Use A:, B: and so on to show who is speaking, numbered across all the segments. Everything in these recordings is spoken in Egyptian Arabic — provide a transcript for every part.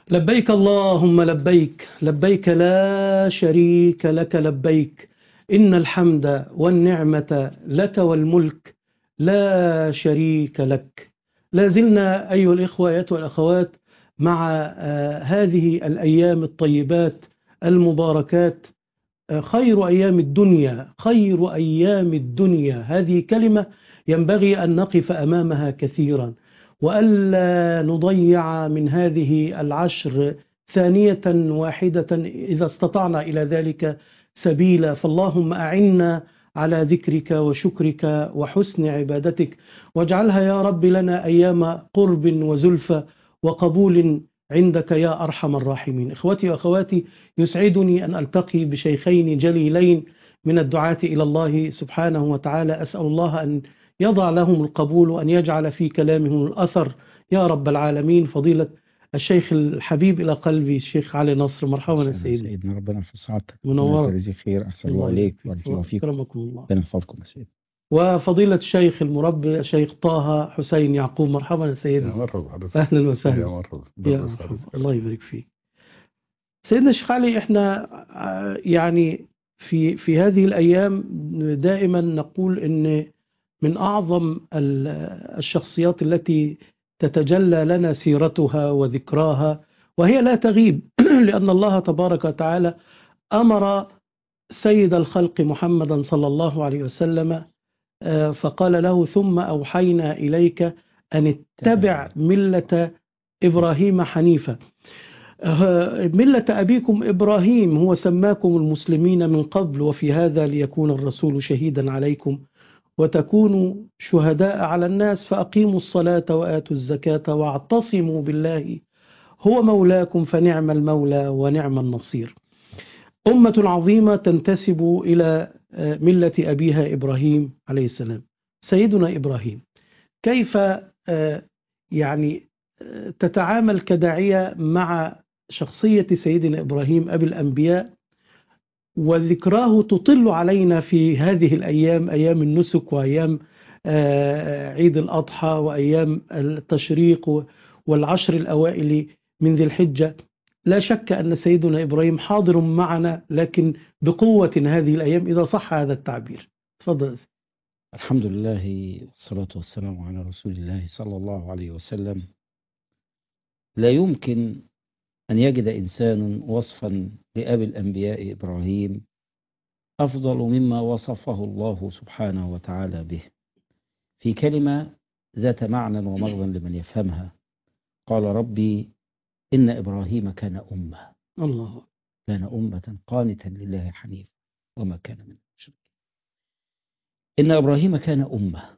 A: لبيك اللهم لبيك لبيك لا شريك لك لبيك إن الحمد والنعمة لك والملك لا شريك لك لا زلنا أيها الإخوة أيها الأخوات مع آه، هذه الأيام الطيبات المباركات آه، خير أيام الدنيا خير أيام الدنيا هذه كلمة ينبغي أن نقف أمامها كثيرا وألا نضيع من هذه العشر ثانية واحدة إذا استطعنا إلى ذلك سبيلا فاللهم أعنا على ذكرك وشكرك وحسن عبادتك واجعلها يا رب لنا أيام قرب وزلفى وقبول عندك يا أرحم الراحمين إخوتي وأخواتي يسعدني أن ألتقي بشيخين جليلين من الدعاة إلى الله سبحانه وتعالى أسأل الله أن يضع لهم القبول وأن يجعل في كلامهم الأثر يا رب العالمين فضيلة الشيخ الحبيب إلى قلبي الشيخ علي نصر مرحبا يا سيدي
B: سيدنا ربنا في سعادتك
A: منورك.
B: ربنا يجزيك خير احسن الله عليك وبارك الله فيك
A: أكرمكم الله
B: ربنا يحفظكم يا سيدي
A: وفضيلة الشيخ المربي الشيخ طه حسين يعقوب مرحبا يا
C: يا
A: سيدي
C: مرحبا حضرتك
A: أهلا
C: يا
A: وسهلا
C: مرحبا
A: يا
C: الله
A: مرحبا.
C: يسعدك.
A: الله يبارك فيك سيدنا الشيخ علي احنا آه، يعني في في هذه الايام دائما نقول ان من اعظم ال- الشخصيات التي تتجلى لنا سيرتها وذكراها وهي لا تغيب لان الله تبارك وتعالى امر سيد الخلق محمدا صلى الله عليه وسلم آه، فقال له ثم اوحينا اليك ان اتبع مله ابراهيم حنيفا آه، ملة أبيكم إبراهيم هو سماكم المسلمين من قبل وفي هذا ليكون الرسول شهيدا عليكم وتكونوا شهداء على الناس فأقيموا الصلاة وآتوا الزكاة واعتصموا بالله هو مولاكم فنعم المولى ونعم النصير أمة عظيمة تنتسب إلى آه، ملة أبيها إبراهيم عليه السلام سيدنا إبراهيم كيف آه، يعني آه، تتعامل كداعية مع شخصية سيدنا إبراهيم أبي الأنبياء وذكراه تطل علينا في هذه الأيام أيام النسك وأيام آه، عيد الأضحى وأيام التشريق والعشر الأوائل من ذي الحجة لا شك أن سيدنا إبراهيم حاضر معنا لكن بقوة هذه الأيام إذا صح هذا التعبير تفضل
B: الحمد لله والصلاة والسلام على رسول الله صلى الله عليه وسلم لا يمكن أن يجد إنسان وصفا لأبي الأنبياء إبراهيم أفضل مما وصفه الله سبحانه وتعالى به في كلمة ذات معنى ومغزى لمن يفهمها قال ربي إن إبراهيم كان أمة
A: الله
B: كان أمة قانتا لله حنيفا وما كان من المشركين إن إبراهيم كان أمة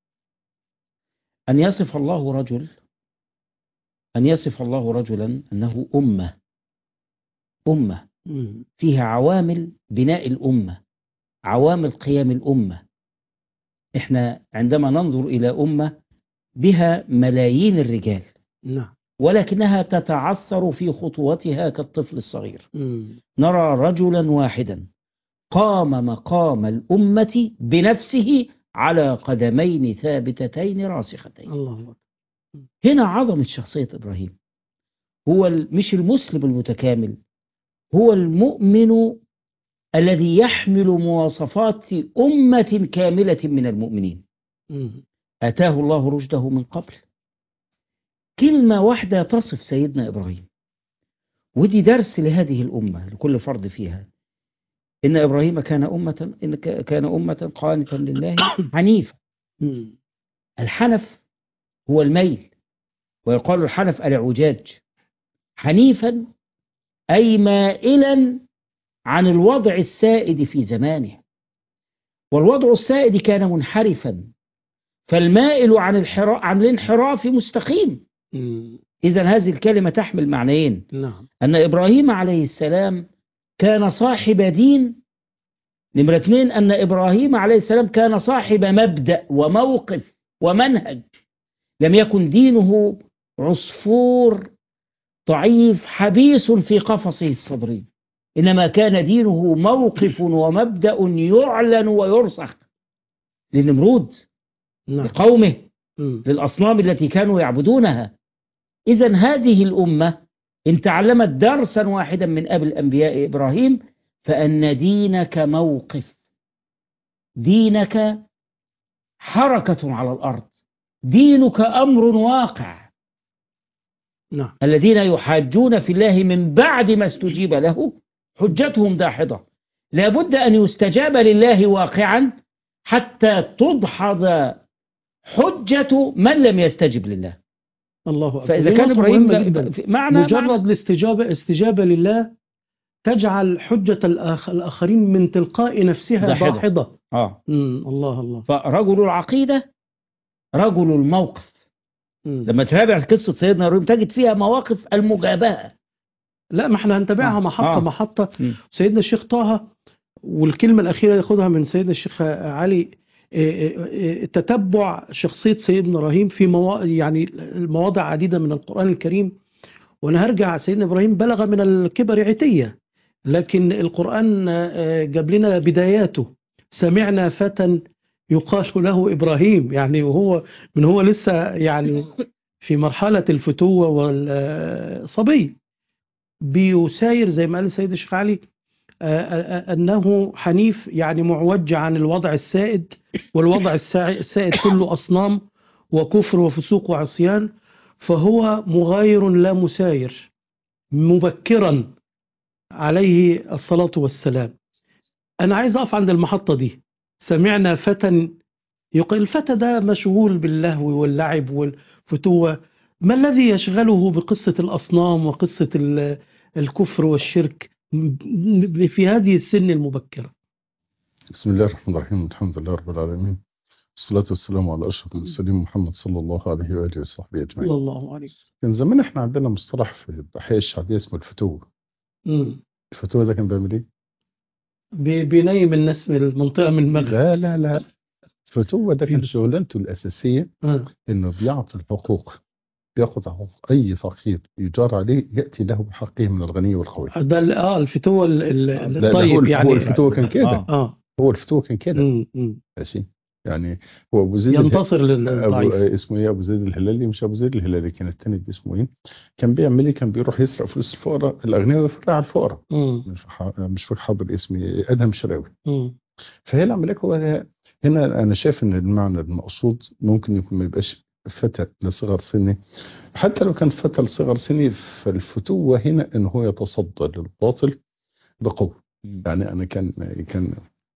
B: أن يصف الله رجل أن يصف الله رجلا أنه أمة أمة
A: مم.
B: فيها عوامل بناء الأمة عوامل قيام الأمة إحنا عندما ننظر إلى أمة بها ملايين الرجال
A: نعم
B: ولكنها تتعثر في خطوتها كالطفل الصغير
A: مم.
B: نرى رجلا واحدا قام مقام الأمة بنفسه على قدمين ثابتتين راسختين
A: الله أكبر
B: هنا عظمة شخصية إبراهيم هو ال- مش المسلم المتكامل هو المؤمن الذي يحمل مواصفات أمة كاملة من المؤمنين
A: مم.
B: آتاه الله رشده من قبل كلمة واحدة تصف سيدنا إبراهيم ودي درس لهذه الأمة لكل فرد فيها إن إبراهيم كان أمة إن ك- كان أمة قانتا لله حنيفا
A: مم.
B: الحنف هو الميل ويقال الحنف الاعوجاج حنيفا أي مائلا عن الوضع السائد في زمانه والوضع السائد كان منحرفا فالمائل عن الحرا... عن الانحراف مستقيم
A: مم.
B: إذا هذه الكلمة تحمل معنيين
A: نعم
B: أن إبراهيم عليه السلام كان صاحب دين نمرة اثنين أن إبراهيم عليه السلام كان صاحب مبدأ وموقف ومنهج لم يكن دينه عصفور ضعيف حبيس في قفصه الصدري إنما كان دينه موقف ومبدأ يعلن ويرسخ للنمرود
A: نعم
B: لقومه
A: مم.
B: للأصنام التي كانوا يعبدونها إذا هذه الأمة إن تعلمت درسا واحدا من أبي الأنبياء إبراهيم فأن دينك موقف دينك حركة على الأرض دينك أمر واقع
A: نعم
B: الذين يحاجون في الله من بعد ما استجيب له حجتهم داحضة لابد أن يستجاب لله واقعا حتى تدحض حجة من لم يستجب لله
A: الله أكبر
B: فإذا
A: دي
B: كان
A: نقطة
B: إبراهيم
A: مهمة
B: لا-
A: جدا
B: في- معنى
A: مجرد
B: معنى
A: الاستجابة استجابة لله تجعل حجة الآخ الآخرين من تلقاء نفسها
B: داحضة.
A: داحضة
B: آه
A: مم. الله الله
B: فرجل العقيدة رجل الموقف
A: مم.
B: لما تتابع قصة سيدنا إبراهيم تجد فيها مواقف المجابهة
A: لا ما احنا هنتابعها
B: آه.
A: محطة
B: آه.
A: محطة
B: مم.
A: سيدنا الشيخ طه والكلمة الأخيرة ياخدها من سيدنا الشيخ علي إيه إيه إيه تتبع شخصية سيدنا إبراهيم في موا... يعني مواضع عديدة من القرآن الكريم وأنا هرجع سيدنا إبراهيم بلغ من الكبر عتية لكن القرآن آه، جاب لنا بداياته سمعنا فتى يقال له إبراهيم يعني وهو من هو لسه يعني في مرحلة الفتوة والصبي بيساير زي ما قال السيد الشيخ علي آه، آه، أنه حنيف يعني معوج عن الوضع السائد والوضع السا- السائد كله أصنام وكفر وفسوق وعصيان فهو مغاير لا مساير مبكرا عليه الصلاة والسلام أنا عايز أقف عند المحطة دي سمعنا فتى يقول الفتى ده مشغول باللهو واللعب والفتوة ما الذي يشغله بقصة الأصنام وقصة ال- الكفر والشرك في هذه السن المبكرة
C: بسم الله الرحمن الرحيم الحمد لله رب العالمين الصلاة والسلام على أشرف المرسلين محمد صلى الله عليه وآله وصحبه
A: صلى
C: أجمعين
A: الله عليه وسلم
C: كان زمان احنا عندنا مصطلح في الأحياء الشعبية اسمه الفتوة
A: مم.
C: الفتوة ده كان بيعمل ايه؟
A: بي- بينيم الناس من المنطقة من المغرب
C: لا لا لا الفتوة ده كان شغلانته الأساسية
A: آه.
C: إنه بيعطي الحقوق بياخد حقوق أي فقير يجار عليه يأتي له بحقه من الغني والقوي
A: ده ال- اه الفتوة ال- ال-
C: لا، ده هو
A: الطيب
C: الف-
A: يعني
C: هو الفتوة كان كده
B: آه.
A: اه
C: هو الفتوة كان كده
A: مم. مم.
C: ماشي يعني هو أبو زيد اله-
A: ينتصر
C: أبو
A: للضعيف
C: اسمه ايه ابو زيد الهلالي مش ابو زيد الهلالي كان التاني اسمه ايه كان بيعمل ايه كان بيروح يسرق فلوس الفقراء الاغنياء ويفرقها على الفقراء
A: مم.
C: مش ح- مش فاكر حاضر اسمي ادهم شراوي
A: مم.
C: فهي العمليه هو هنا انا شايف ان المعنى المقصود ممكن يكون ما يبقاش فتى لصغر سنه حتى لو كان فتى لصغر سنه فالفتوه هنا ان هو يتصدى للباطل بقوه يعني انا كان كان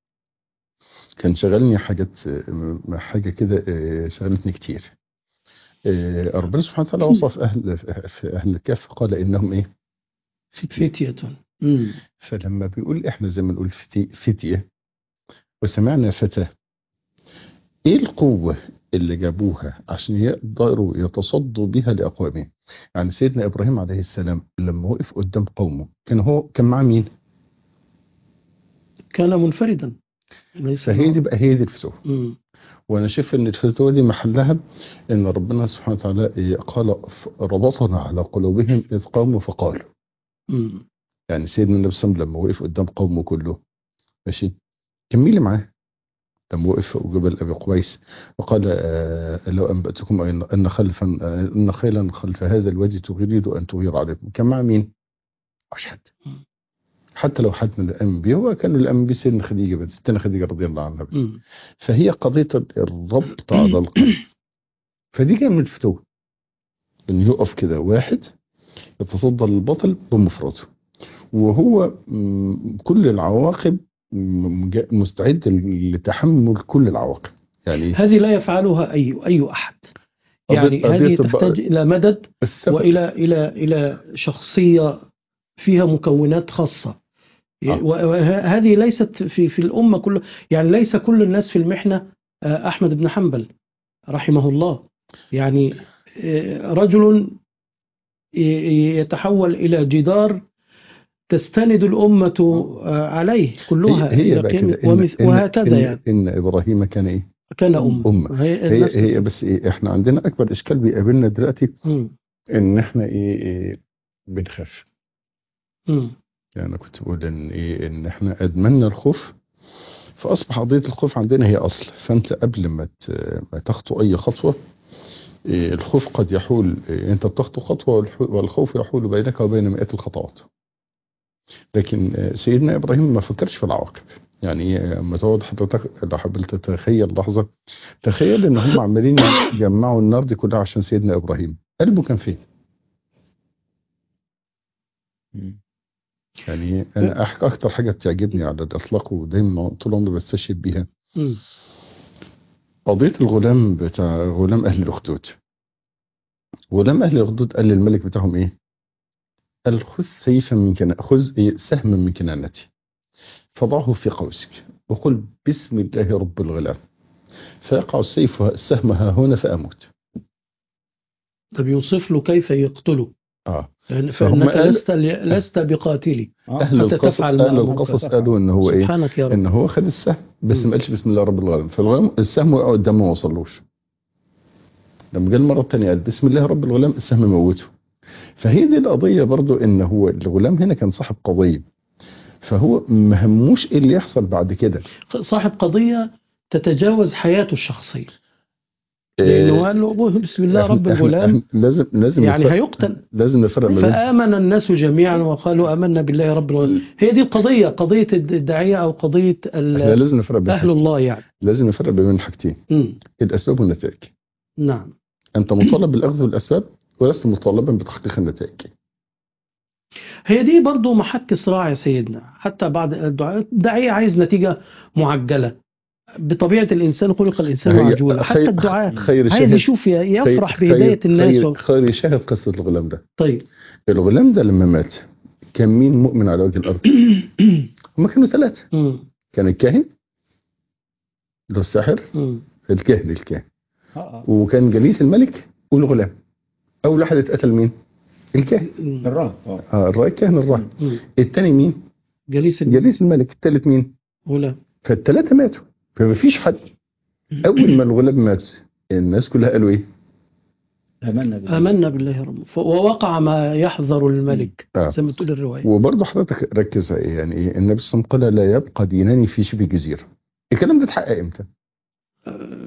C: كان شغلني حاجات حاجه كده آه، شغلتني كتير آه، ربنا سبحانه وتعالى وصف اهل في اهل الكهف قال انهم ايه فتية
A: فتية مم.
C: فلما بيقول احنا زي ما نقول فتي- فتيه وسمعنا فتاه ايه القوه اللي جابوها عشان يقدروا يتصدوا بها لاقوامهم يعني سيدنا ابراهيم عليه السلام لما وقف قدام قومه كان هو كان معاه مين
A: كان منفردا ليس
C: فهي
A: معه.
C: دي بقى هي دي الفتوه
A: مم.
C: وانا شايف ان الفتوى دي محلها ان ربنا سبحانه وتعالى إيه قال ف- ربطنا على قلوبهم اذ قاموا فقالوا
A: مم.
C: يعني سيدنا النبي صلى الله عليه وسلم لما وقف قدام قومه كله ماشي كان مين اللي معاه؟ لما وقف فوق جبل ابي قبيس وقال آه لو انباتكم ان ان خلفا آه ان خيلا خلف هذا الوادي تريد ان تغير عليكم كان مع مين؟ مش حد
A: مم.
C: حتى لو حد من الانبياء هو كانوا الانبياء سيدنا خديجه بس ستنا خديجه رضي الله عنها بس
A: مم.
C: فهي قضية الربط على القلب فدي جاية من الفتوة إن يقف كده واحد يتصدى للبطل بمفرده وهو م- كل العواقب م- جا- مستعد لتحمل كل العواقب يعني
A: هذه لا يفعلها أي أي أحد يعني
C: قضية-
A: هذه
C: قضية الب-
A: تحتاج إلى مدد
C: السبب
A: والى الى الى شخصيه فيها مكونات خاصه
C: آه.
A: وهذه ليست في في الامه كله يعني ليس كل الناس في المحنه آه، احمد بن حنبل رحمه الله يعني آه، رجل ي- يتحول الى جدار تستند الامه آه، عليه كلها
C: هي, هي
A: إلى
C: بقى
A: قيام-
C: كده إن,
A: ومث-
C: إن,
A: وهكذا
C: إن,
A: يعني
C: إن إبراهيم كان إيه؟
A: كان امه
C: أمة.
A: هي,
C: هي,
A: نفس
C: هي
A: الس-
C: بس إيه إحنا عندنا أكبر إشكال بيقابلنا دلوقتي
A: مم.
C: إن إحنا إيه, إيه بنخاف
A: مم.
C: يعني أنا كنت بقول إن إيه إن إحنا أدمنا الخوف فأصبح قضية الخوف عندنا هي أصل فأنت قبل ما ت- ما تخطو أي خطوة إيه، الخوف قد يحول إيه، انت بتخطو خطوه والح- والخوف يحول بينك وبين مئات الخطوات لكن آه، سيدنا ابراهيم ما فكرش في العواقب يعني آه، لما تقعد حضرتك لو حاولت تتخيل لحظه تخيل ان هم عمالين يجمعوا النار دي كلها عشان سيدنا ابراهيم قلبه كان فين
B: مم.
C: يعني انا أح- اكتر حاجه بتعجبني على الاطلاق ودايما طول عمري بستشهد بيها
A: مم.
C: قضيه الغلام بتاع غلام اهل الاخدود غلام اهل الاخدود قال للملك بتاعهم ايه قال خذ سيفا من كنا خذ إيه؟ سهما من كنانتي فضعه في قوسك وقل بسم الله رب الغلام فيقع السيف السهم ها هنا فاموت
A: ده بيوصف له كيف يقتله
C: اه
A: لأن
C: فهم
A: فإنك
C: قال-
A: لست لست بقاتلي
B: آه.
C: اهل
A: حتى
C: القصص
A: تفعل ما
C: اهل
A: أمرك
C: القصص
B: تفعل.
C: قالوا ان هو ايه
A: سبحانك يا رب
C: ان هو خد السهم بس
A: مم.
C: ما قالش بسم الله رب الغلام فالغلام السهم وقع قدامه ما وصلوش لما جه المره الثانيه قال بسم الله رب الغلام السهم موته فهي دي القضيه برضو ان هو الغلام هنا كان صاحب قضيه فهو ما هموش ايه اللي يحصل بعد كده
A: صاحب قضية تتجاوز حياته الشخصية لأنه قال له أبوه بسم الله
C: إحنا-
A: رب
C: إحنا-
A: الغلام
C: إحنا لازم لازم
A: يعني
C: نفرق-
A: هيقتل
C: لازم نفرق ما بين
A: فآمن الناس جميعا وقالوا آمنا بالله رب الغلام هي دي القضية قضية الداعية أو قضية ال-
C: احنا لازم نفرق بين
A: أهل
C: حاجتين.
A: الله يعني
C: لازم نفرق بين حاجتين
A: مم.
C: الاسباب والنتائج
A: نعم
C: انت مطالب بالاخذ بالاسباب ولست مطالبا بتحقيق النتائج
A: هي دي برضو محك صراع يا سيدنا حتى بعد الدعاء الداعية عايز نتيجة معجلة بطبيعة الإنسان خلق الإنسان
C: هي
A: معجولا حتى
C: خير-
A: الدعاء
C: خير
A: عايز
C: شاهد
A: يشوف يفرح
C: خير-
A: بهداية
C: خير-
A: الناس
C: خير,
A: و...
C: خير يشاهد قصة الغلام ده
A: طيب
C: الغلام ده لما مات كان مين مؤمن على وجه الأرض هم كانوا ثلاثة
A: مم.
C: كان الكاهن ده الساحر
A: مم.
C: الكاهن الكاهن
B: آه. آه.
C: وكان جليس الملك والغلام أول واحد اتقتل مين الكاهن
A: مم.
B: الراهب آه.
C: آه الراعي الكاهن الراهب
A: مم.
C: التاني مين
A: جليس
C: جليس الملك التالت مين
A: الغلام
C: فالثلاثة ماتوا فما فيش حد أول ما الغلام مات الناس كلها قالوا إيه
B: آمنا بالله
A: آمنا بالله رب ف- ووقع ما يحذر الملك
C: آه.
A: زي ما تقول الرواية
C: وبرضه حضرتك ركز يعني ايه النبي صلى الله عليه وسلم قال لا يبقى دينان في شبه جزيره الكلام ده اتحقق امتى؟
A: آه،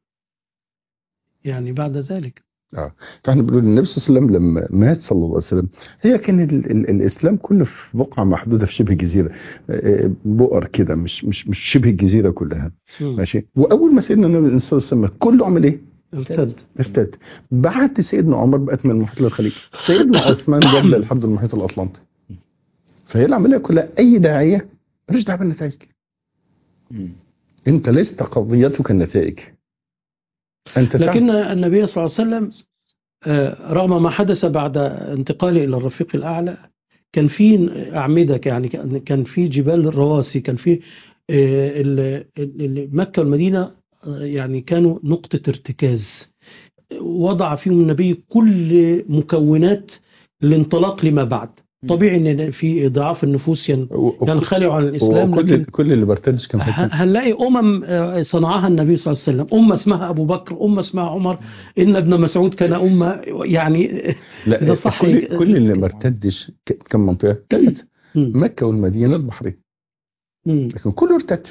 A: يعني بعد ذلك
C: فاحنا بنقول النبي صلى الله عليه وسلم لما مات صلى الله عليه وسلم هي كان ال ال الاسلام كله في بقعه محدوده في شبه جزيره آه، بؤر كده مش مش مش شبه الجزيره كلها
A: مم.
C: ماشي واول ما سيدنا النبي صلى الله عليه وسلم مات، كله عمل ايه؟
A: ارتد
C: ارتد بعد سيدنا عمر بقت من المحيط للخليج سيدنا عثمان جاب لحد المحيط الاطلنطي فهي العمليه كلها اي داعيه ملوش دعوه بالنتائج
B: مم.
C: انت ليست قضيتك النتائج انت تعمل
A: لكن النبي صلى الله عليه وسلم آه، رغم ما حدث بعد انتقاله إلى الرفيق الأعلى كان في أعمدة يعني كان- كان في جبال رواسي كان في آه، ال- ال- مكة والمدينة آه، يعني كانوا نقطة ارتكاز وضع فيهم النبي كل مكونات الانطلاق لما بعد طبيعي ان في ضعاف النفوس ين- ينخلع عن الاسلام
C: وكل
A: لكن
C: كل اللي برتدش كان
A: ه-
C: حكم
A: هنلاقي امم آه، صنعها النبي صلى الله عليه وسلم امه اسمها ابو بكر امه اسمها عمر ان ابن مسعود كان امه يعني
C: لا
A: إذا صح
C: كل,
A: هيك-
C: كل اللي ما ارتدش ك- كم منطقه؟ ثلاثه
A: مم.
C: مكه والمدينه البحرين
A: مم.
C: لكن كله ارتد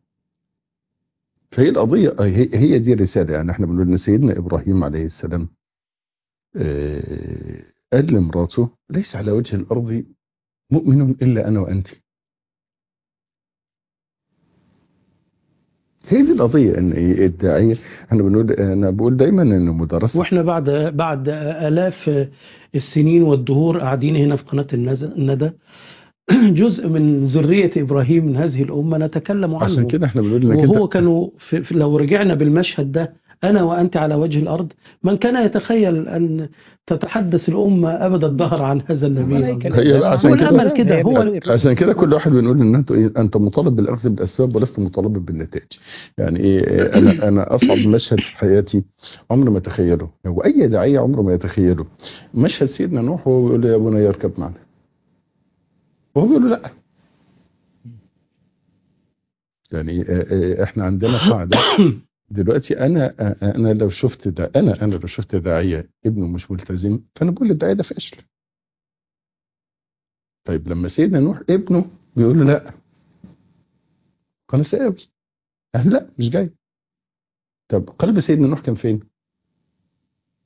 C: فهي القضيه هي, هي دي الرساله يعني احنا بنقول ان سيدنا ابراهيم عليه السلام آه، قال لمراته ليس على وجه الارض مؤمن الا انا وانت هي دي القضيه ان الداعيه احنا بنقول انا بقول دايما ان مدرسه
A: واحنا بعد بعد الاف السنين والدهور قاعدين هنا في قناه النز- الندى جزء من ذريه ابراهيم من هذه الامه نتكلم عنه
C: عشان كده احنا بنقول انك
A: وهو
C: انت
A: كانوا في في- لو رجعنا بالمشهد ده انا وانت على وجه الارض من كان يتخيل ان تتحدث الامه ابد الدهر عن هذا النبي
B: الملائكة
C: هي
B: لا-
C: عشان
A: هو
C: كده-
A: الامل كده
B: هي
A: هو
B: بتقول-
C: عشان كده كل واحد بنقول ان انت إيه، انت مطالب بالاخذ بالاسباب ولست مطالب بالنتائج يعني ايه إيه، انا انا اصعب مشهد في حياتي عمري ما اتخيله هو اي داعيه عمره ما يتخيله مشهد سيدنا نوح وهو بيقول له يا ابني يركب معنا وهو بيقول له لا يعني آه، آه، احنا عندنا قاعده دلوقتي انا آه، انا لو شفت ده انا انا لو شفت داعيه ابنه مش ملتزم فانا بقول للداعيه ده فاشل طيب لما سيدنا نوح ابنه بيقول له لا قال ساوي قال لا مش جاي طب قلب سيدنا نوح كان فين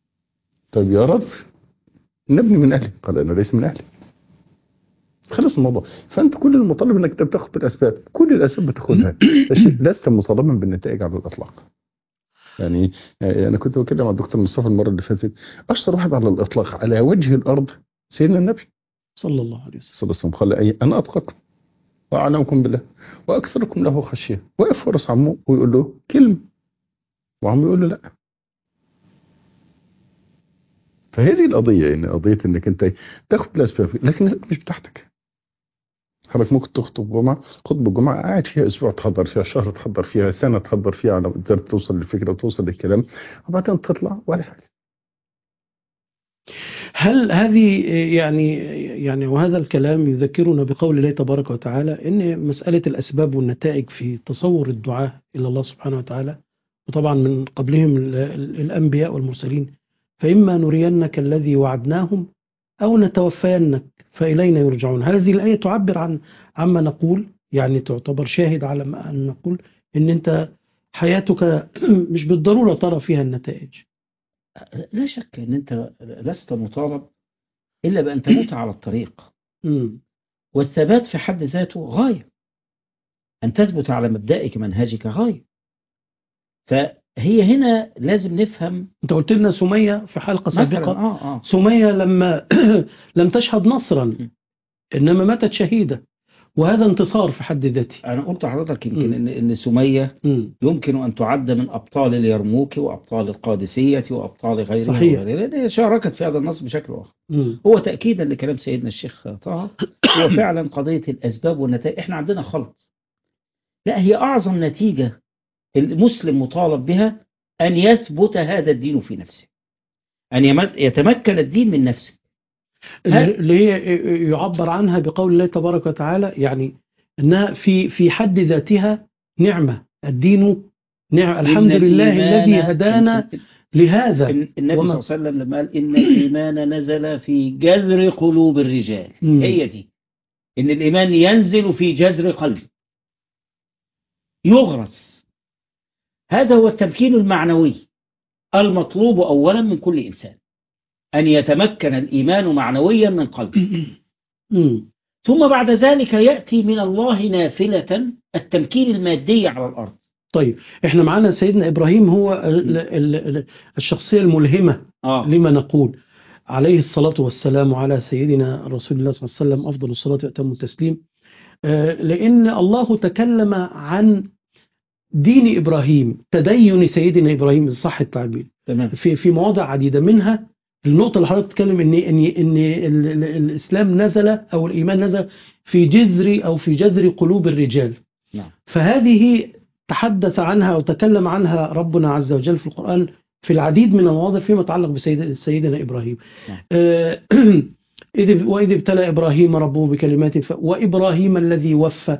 C: طيب يا رب نبني من اهلي قال انا ليس من اهلي خلص الموضوع فانت كل المطالب انك انت بتاخد بالاسباب كل الاسباب بتاخدها بس لست مطالبا بالنتائج على الاطلاق يعني يعني انا كنت بتكلم مع الدكتور مصطفى المره اللي فاتت اشطر واحد على الاطلاق على وجه الارض سيدنا النبي
A: صلى الله عليه وسلم
C: صلى الله عليه وسلم قال اي انا اتقاكم واعلمكم بالله واكثركم له خشيه وقف ورس عمه ويقول له كلمه وعمه يقول له لا فهذه القضيه يعني قضيه انك انت تاخد بالاسباب لكن مش بتاعتك حضرتك ممكن تخطب جمعه خطبه الجمعه قاعد فيها اسبوع تحضر فيها شهر تحضر فيها سنه تحضر فيها على تقدر توصل للفكره وتوصل للكلام وبعدين تطلع ولا حاجه
A: هل هذه يعني يعني وهذا الكلام يذكرنا بقول الله تبارك وتعالى ان مساله الاسباب والنتائج في تصور الدعاء الى الله سبحانه وتعالى وطبعا من قبلهم ال- ال- الانبياء والمرسلين فاما نرينك الذي وعدناهم او نتوفينك فالينا يرجعون هذه الايه تعبر عن عما نقول يعني تعتبر شاهد على ما ان نقول ان انت حياتك مش بالضروره ترى فيها النتائج
B: لا شك ان انت لست مطالب الا بان تموت على الطريق
A: مم.
B: والثبات في حد ذاته غايه ان تثبت على مبدئك منهجك غايه فهي هنا لازم نفهم
A: انت قلت لنا سميه في حلقه
B: مثلا
A: سابقه
B: اه اه
A: سمية لما لم تشهد نصرا إنما ماتت شهيدة وهذا انتصار في حد ذاته
B: انا قلت لحضرتك يمكن
A: مم.
B: ان ان سميه
A: مم.
B: يمكن ان تعد من ابطال اليرموك وابطال القادسيه وابطال غيرها
A: صحيح.
B: وغيرها لان هي شاركت في هذا النص بشكل اخر
A: مم.
B: هو تاكيدا لكلام سيدنا الشيخ طه هو فعلا قضيه الاسباب والنتائج احنا عندنا خلط لا هي اعظم نتيجه المسلم مطالب بها ان يثبت هذا الدين في نفسه ان يمت- يتمكن الدين من نفسه
A: اللي هي يعبر عنها بقول الله تبارك وتعالى يعني انها في في حد ذاتها نعمه الدين نعم الحمد
B: إن
A: لله
B: الإيمان-
A: الذي هدانا
B: إن-
A: لهذا
B: إن- النبي
A: وما-
B: صلى الله عليه وسلم لما قال ان الايمان نزل في جذر قلوب الرجال
A: مم.
B: هي دي ان الايمان ينزل في جذر قلب يغرس هذا هو التمكين المعنوي المطلوب اولا من كل انسان ان يتمكن الايمان معنويا من قلبه
A: مم.
B: ثم بعد ذلك ياتي من الله نافله التمكين المادي على الارض
A: طيب احنا معانا سيدنا ابراهيم هو ال- ال- ال- الشخصيه الملهمه
B: اه
A: لما نقول عليه الصلاة والسلام على سيدنا رسول الله صلى الله عليه وسلم أفضل الصلاة وأتم التسليم آه، لأن الله تكلم عن دين إبراهيم تدين سيدنا إبراهيم إن صح التعبير
B: تمام
A: في في مواضع عديدة منها النقطة اللي حضرتك بتتكلم إن إن إن ال- ال- الإسلام نزل أو الإيمان نزل في جذر أو في جذر قلوب الرجال
B: نعم.
A: فهذه تحدث عنها أو تكلم عنها ربنا عز وجل في القرآن في العديد من المواضع فيما يتعلق بسيد سيدنا إبراهيم
B: نعم.
A: آه، إذ وإذ ابتلى إبراهيم ربه بكلمات ف... وإبراهيم الذي وفى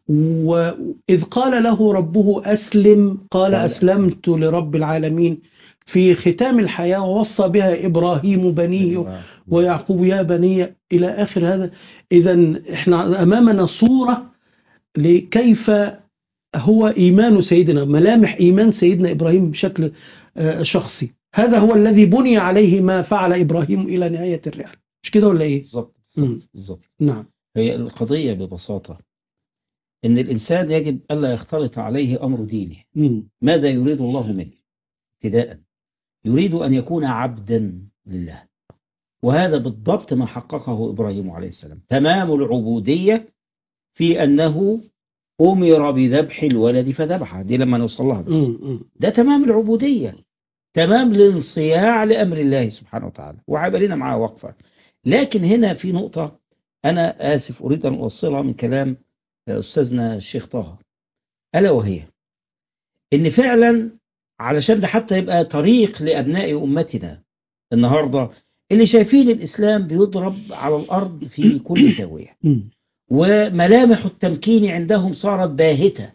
A: وإذ قال له ربه أسلم قال
B: قال
A: أسلمت لرب العالمين في ختام الحياة ووصى بها إبراهيم بنيه ويعقوب يا بني إلى آخر هذا إذا إحنا أمامنا صورة لكيف هو إيمان سيدنا ملامح إيمان سيدنا إبراهيم بشكل آه، شخصي هذا هو الذي بني عليه ما فعل إبراهيم إلى نهاية الرحلة مش كده ولا إيه؟
B: بالظبط
A: مم.
B: بالظبط بالظبط
A: نعم
B: هي القضية ببساطة إن الإنسان يجب ألا يختلط عليه أمر دينه
A: مم.
B: ماذا يريد الله منه ابتداء يريد أن يكون عبدا لله وهذا بالضبط ما حققه إبراهيم عليه السلام تمام العبودية في أنه أمر بذبح الولد فذبحه دي لما نوصل لها بس
A: مم. مم.
B: ده تمام العبودية تمام الانصياع لأمر الله سبحانه وتعالى وهيبقى لنا معاه وقفة لكن هنا في نقطة أنا آسف أريد أن أوصلها من كلام أستاذنا الشيخ طه ألا وهي إن فعلا علشان ده حتى يبقى طريق لأبناء أمتنا النهاردة اللي شايفين الإسلام بيضرب على الأرض في كل زاوية
A: مم.
B: وملامح التمكين عندهم صارت باهتة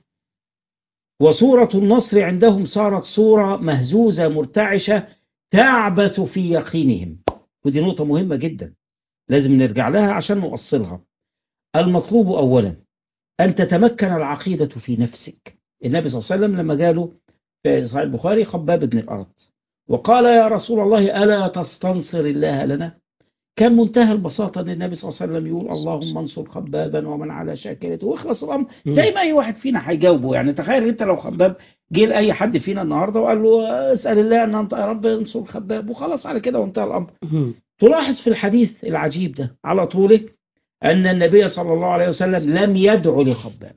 B: وصورة النصر عندهم صارت صورة مهزوزة مرتعشة تعبث في يقينهم ودي نقطة مهمة جدا لازم نرجع لها عشان نوصلها المطلوب أولا أن تتمكن العقيدة في نفسك النبي صلى الله عليه وسلم لما قالوا في صحيح البخاري خباب بن الأرض وقال يا رسول الله ألا تستنصر الله لنا كان منتهى البساطة أن النبي صلى الله عليه وسلم يقول اللهم انصر خبابا ومن على شاكلته واخلص الأمر
A: مم.
B: زي ما أي واحد فينا هيجاوبه يعني تخيل أنت لو خباب جه لأي حد فينا النهاردة وقال له اسأل الله أن أنت يا رب انصر خباب وخلاص على كده وانتهى الأمر
A: مم.
B: تلاحظ في الحديث العجيب ده على طوله أن النبي صلى الله عليه وسلم لم يدعو لخباب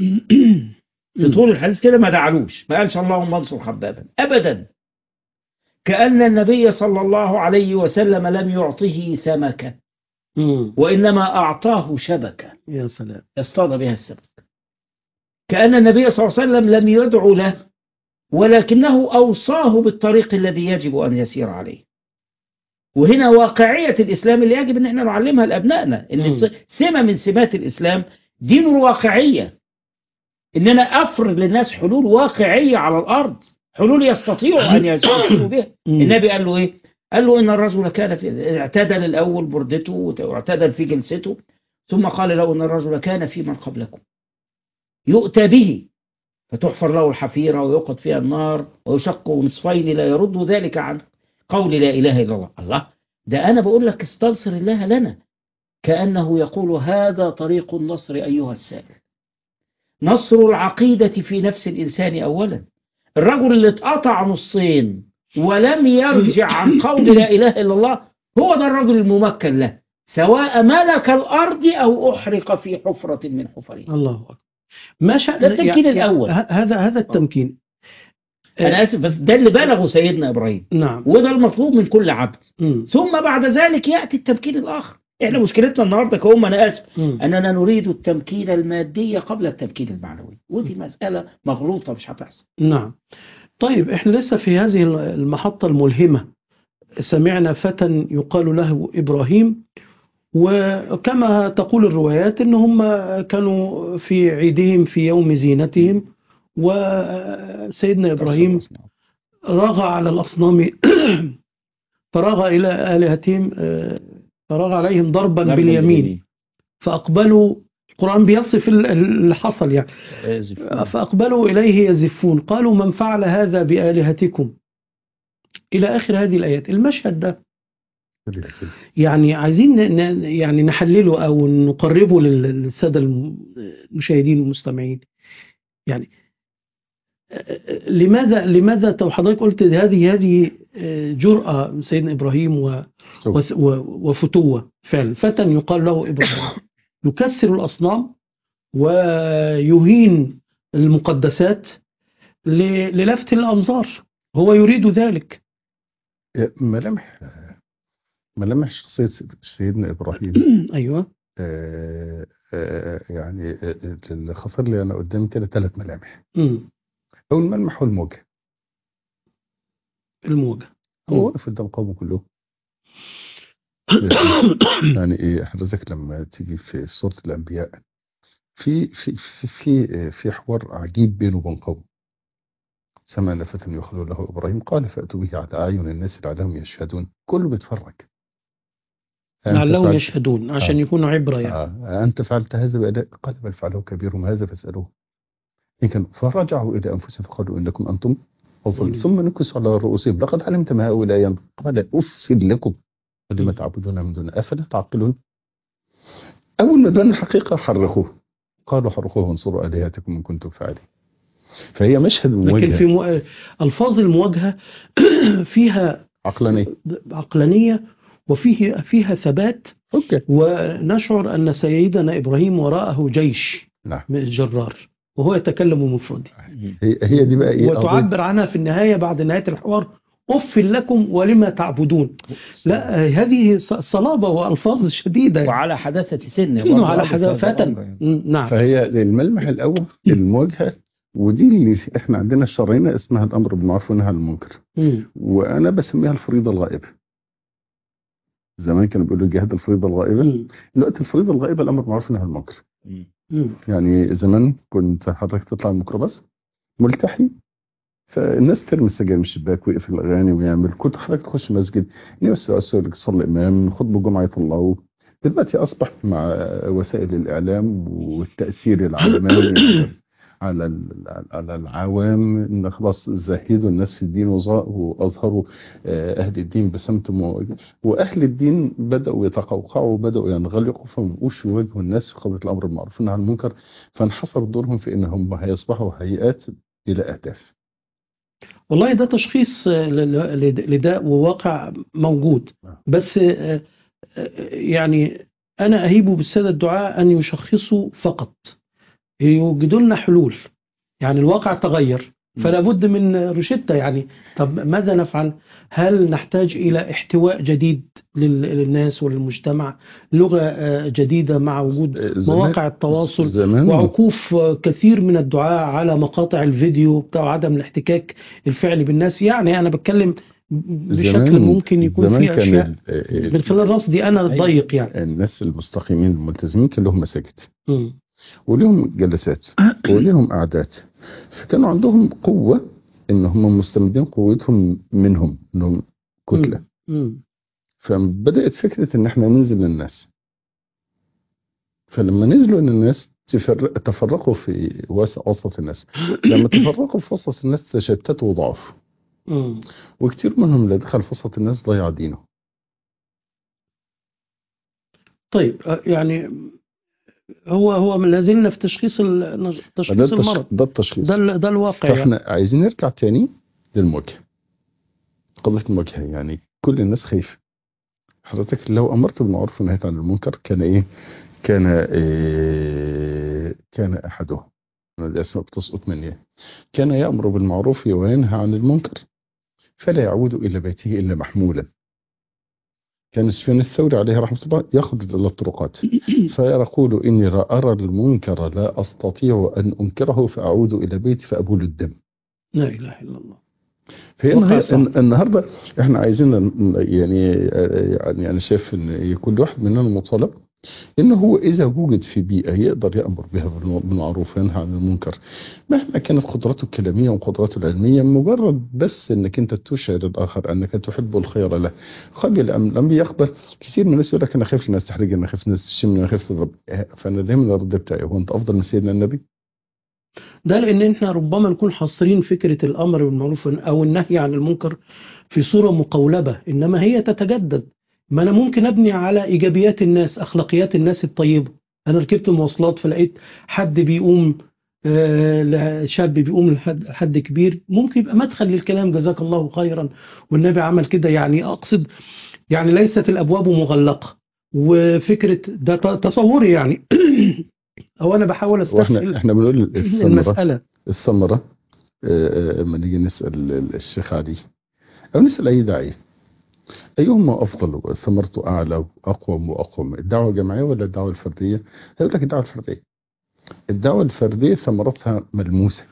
B: في طول الحديث كده ما دعلوش ما قالش اللهم انصر خبابا أبدا كأن النبي صلى الله عليه وسلم لم يعطه سمكة
A: مم.
B: وإنما أعطاه شبكة
A: يا سلام
B: يصطاد بها السمك كأن النبي صلى الله عليه وسلم لم يدعو له ولكنه أوصاه بالطريق الذي يجب أن يسير عليه وهنا واقعية الإسلام اللي يجب أن احنا نعلمها لأبنائنا
A: مم.
B: إن سمة من سمات الإسلام دين الواقعية إن أنا أفرض للناس حلول واقعية على الأرض حلول يستطيعوا أن يسيروا بها
A: مم.
B: النبي قال له ايه قال له ان الرجل كان في اعتدل الاول بردته واعتدل في جلسته ثم قال له ان الرجل كان في من قبلكم يؤتى به فتحفر له الحفيره ويوقد فيها النار ويشق نصفين لا يرد ذلك عن قول لا اله الا الله الله ده انا بقول لك استنصر الله لنا كانه يقول هذا طريق النصر ايها السائل نصر العقيده في نفس الانسان اولا الرجل اللي اتقطع نصين ولم يرجع عن قول لا إله إلا الله هو ده الرجل الممكن له سواء ملك الأرض أو أحرق في حفرة من حفرها
A: الله أكبر ما شأن
B: ده التمكين الأول.
A: ه- هذا هذا التمكين
B: أنا آسف بس ده اللي بلغه سيدنا إبراهيم
A: نعم
B: وده المطلوب من كل عبد
A: مم.
B: ثم بعد ذلك يأتي التمكين الآخر إحنا مشكلتنا النهاردة كهم أنا آسف
A: مم.
B: أننا نريد التمكين المادي قبل التمكين المعنوي ودي مسألة مغلوطة مش هتحصل
A: نعم طيب احنا لسه في هذه المحطة الملهمة سمعنا فتى يقال له إبراهيم وكما تقول الروايات ان هم كانوا في عيدهم في يوم زينتهم وسيدنا إبراهيم رغى على الأصنام فرغى إلى آلهتهم آه، فرغى عليهم ضربا
B: ضرباً
A: باليمين فأقبلوا القرآن بيصف ال- اللي حصل يعني
B: آسف.
A: فأقبلوا إليه يزفون قالوا من فعل هذا بآلهتكم إلى آخر هذه الآيات المشهد ده يعني عايزين ن- ن- يعني نحلله أو نقربه لل- للسادة الم- المشاهدين المستمعين يعني آه، لماذا لماذا تو حضرتك قلت هذه هذه آه، جرأة من سيدنا إبراهيم و وث- و- وفتوة فعلا فتى يقال له إبراهيم يكسر الأصنام ويهين المقدسات ل- للفت الأنظار هو يريد ذلك
C: ملامح ملامح شخصية سيدنا إبراهيم
A: أيوة
C: آه، آه، يعني آه، اللي خطر لي أنا قدامي كده ثلاث ملامح
A: مم.
C: أول ملمح هو الموجة
A: الموجة
C: هو
A: مم.
C: واقف قدام قومه كلهم يعني ايه حضرتك لما تيجي في في سوره الانبياء في في في في, في حوار عجيب بينه وبين قومه سمعنا فتى يخلو له ابراهيم قال فاتوا به على اعين الناس لعلهم يشهدون كله بيتفرج أنت
A: لعلهم
C: فعلت-
A: يشهدون عشان
C: آه.
A: يكونوا عبرة يعني
C: آه. أنت فعلت هذا بأداء قال بل فعله كبيرهم هذا فاسألوه إن كانوا فرجعوا إلى أنفسهم فقالوا إنكم أنتم أظلم
A: مم.
C: ثم نكسوا على رؤوسهم لقد علمت ما هؤلاء ينطق قال أفسد لكم ولما
A: مم.
C: تعبدون من دون أفلا تعقلون أول ما بان الحقيقة حرقوه قالوا حرقوه وانصروا آلهتكم إن كنتم فاعلين فهي مشهد
A: لكن
C: مواجهة
A: في مو... ألفاظ المواجهة فيها
C: عقلانية
A: عقلانية وفيه فيها ثبات
C: أوكي
A: ونشعر أن سيدنا إبراهيم وراءه جيش
C: نعم
A: من الجرار وهو يتكلم مفردي
C: هي, هي دي بقى إيه قضية-
A: وتعبر عنها في النهاية بعد نهاية الحوار أف لكم ولما تعبدون لا هذه ص- صلابة وألفاظ شديدة يعني.
B: وعلى حداثة سن
A: إنه
B: برضه
A: على
B: أضف
A: حدا
B: هذا
A: فتى
B: الأمر يعني.
A: م، نعم
C: فهي الملمح الأول المواجهة ودي اللي احنا عندنا الشرعية اسمها الأمر بالمعروف والنهي عن المنكر
A: م،
C: وأنا بسميها الفريضة الغائبة زمان كانوا بيقولوا جهاد الفريضة الغائبة
A: م،
C: دلوقتي الفريضة الغائبة الأمر بالمعروف والنهي عن المنكر
B: مم.
A: م.
C: يعني زمان كنت حضرتك تطلع الميكروباص ملتحي فالناس ترمي السجاير من الشباك ويقفل الاغاني ويعمل كنت حضرتك تخش مسجد نفس لك تصلي امام خطبه جمعه يطلعوه دلوقتي اصبح مع وسائل الاعلام والتاثير العالمي على ال- على العوام ان خلاص زهدوا الناس في الدين وظ- واظهروا آه، اهل الدين بسمتهم و- واهل الدين بداوا يتقوقعوا وبداوا ينغلقوا فما بقوش يواجهوا الناس في قضيه الامر بالمعروف والنهي عن المنكر فانحصر دورهم في انهم هيصبحوا هيئات بلا اهداف
A: والله ده تشخيص آه، ل- ل- لده وواقع موجود
C: آه.
A: بس آه، آه، يعني أنا أهيب بالسادة الدعاء أن يشخصوا فقط يوجدوا لنا حلول يعني الواقع تغير فلا بد من روشتة يعني طب ماذا نفعل هل نحتاج إلى احتواء جديد لل- للناس وللمجتمع لغة آه، جديدة مع وجود
C: آه، زمان-
A: مواقع التواصل
C: زمان
A: وعكوف كثير من الدعاء على مقاطع الفيديو بتاع عدم الاحتكاك الفعلي بالناس يعني انا بتكلم بشكل
C: زمان-
A: ممكن يكون
C: زمان
A: فيه
C: كان
A: اشياء
C: ال- آه،
A: من خلال رصدي انا الضيق يعني
C: الناس المستقيمين الملتزمين كان لهم مساجد
A: مم.
C: وليهم جلسات وليهم قعدات فكانوا عندهم قوة ان هم مستمدين قوتهم منهم انهم كتلة
A: مم.
C: فبدأت فكرة ان احنا ننزل للناس فلما نزلوا ان الناس تفرق تفرقوا في وسط وسط الناس لما تفرقوا في وسط الناس تشتتوا وضعفوا
A: مم.
C: وكتير منهم اللي دخل في وسط الناس ضيع دينه
A: طيب آه، يعني هو هو ما لازلنا في تشخيص ال-
C: ده
A: تشخيص
C: التش-
A: المرض
C: ده التشخيص
A: ده ال- ده الواقع يعني.
C: فاحنا عايزين نرجع تاني للمواجهه قضيه المواجهه يعني كل الناس خايفه حضرتك لو امرت بالمعروف ونهيت عن المنكر كان ايه كان إيه كان احدهم أنا الاسماء بتسقط مني كان يامر بالمعروف وينهى عن المنكر فلا يعود الى بيته الا محمولا كان سفيان الثوري عليه رحمه الله يخرج الى الطرقات فيقول اني ارى المنكر لا استطيع ان انكره فاعود الى بيتي فابول الدم
A: لا اله الا الله
C: فهي
A: واقع
C: النهار-
A: صعب.
C: النهارده احنا عايزين ن- يعني يعني انا شايف ان كل واحد مننا مطالب ان هو اذا وجد في بيئه يقدر يامر بها بالم- بالمعروف وينهى عن المنكر مهما كانت قدراته الكلاميه وقدراته العلميه مجرد بس انك انت تشعر الاخر انك تحب الخير له قبل ام لم يقبل كثير من الناس يقول لك انا خايف الناس تحرجني انا خايف الناس تشتمني انا خايف تضرب فانا دايما الرد بتاعي هو انت افضل من سيدنا النبي
A: ده لان احنا ربما نكون حاصرين فكره الامر بالمعروف او النهي عن المنكر في صوره مقولبه انما هي تتجدد ما انا ممكن ابني على ايجابيات الناس اخلاقيات الناس الطيبه انا ركبت مواصلات فلقيت حد بيقوم آه، شاب بيقوم لحد لحد كبير ممكن يبقى مدخل للكلام جزاك الله خيرا والنبي عمل كده يعني اقصد يعني ليست الابواب مغلقه وفكره ده ت- تصوري يعني او انا بحاول
C: واحنا
A: استسهل
C: احنا بنقول الثمره
A: المساله
C: الثمرة آه، آه، لما نيجي نسأل ال- الشيخ علي أو نسأل أي داعية أيهما أفضل ثمرته أعلى وأقوم وأقوم الدعوة الجماعية ولا الدعوة الفردية هيقول لك الدعوة الفردية الدعوة الفردية ثمرتها ملموسة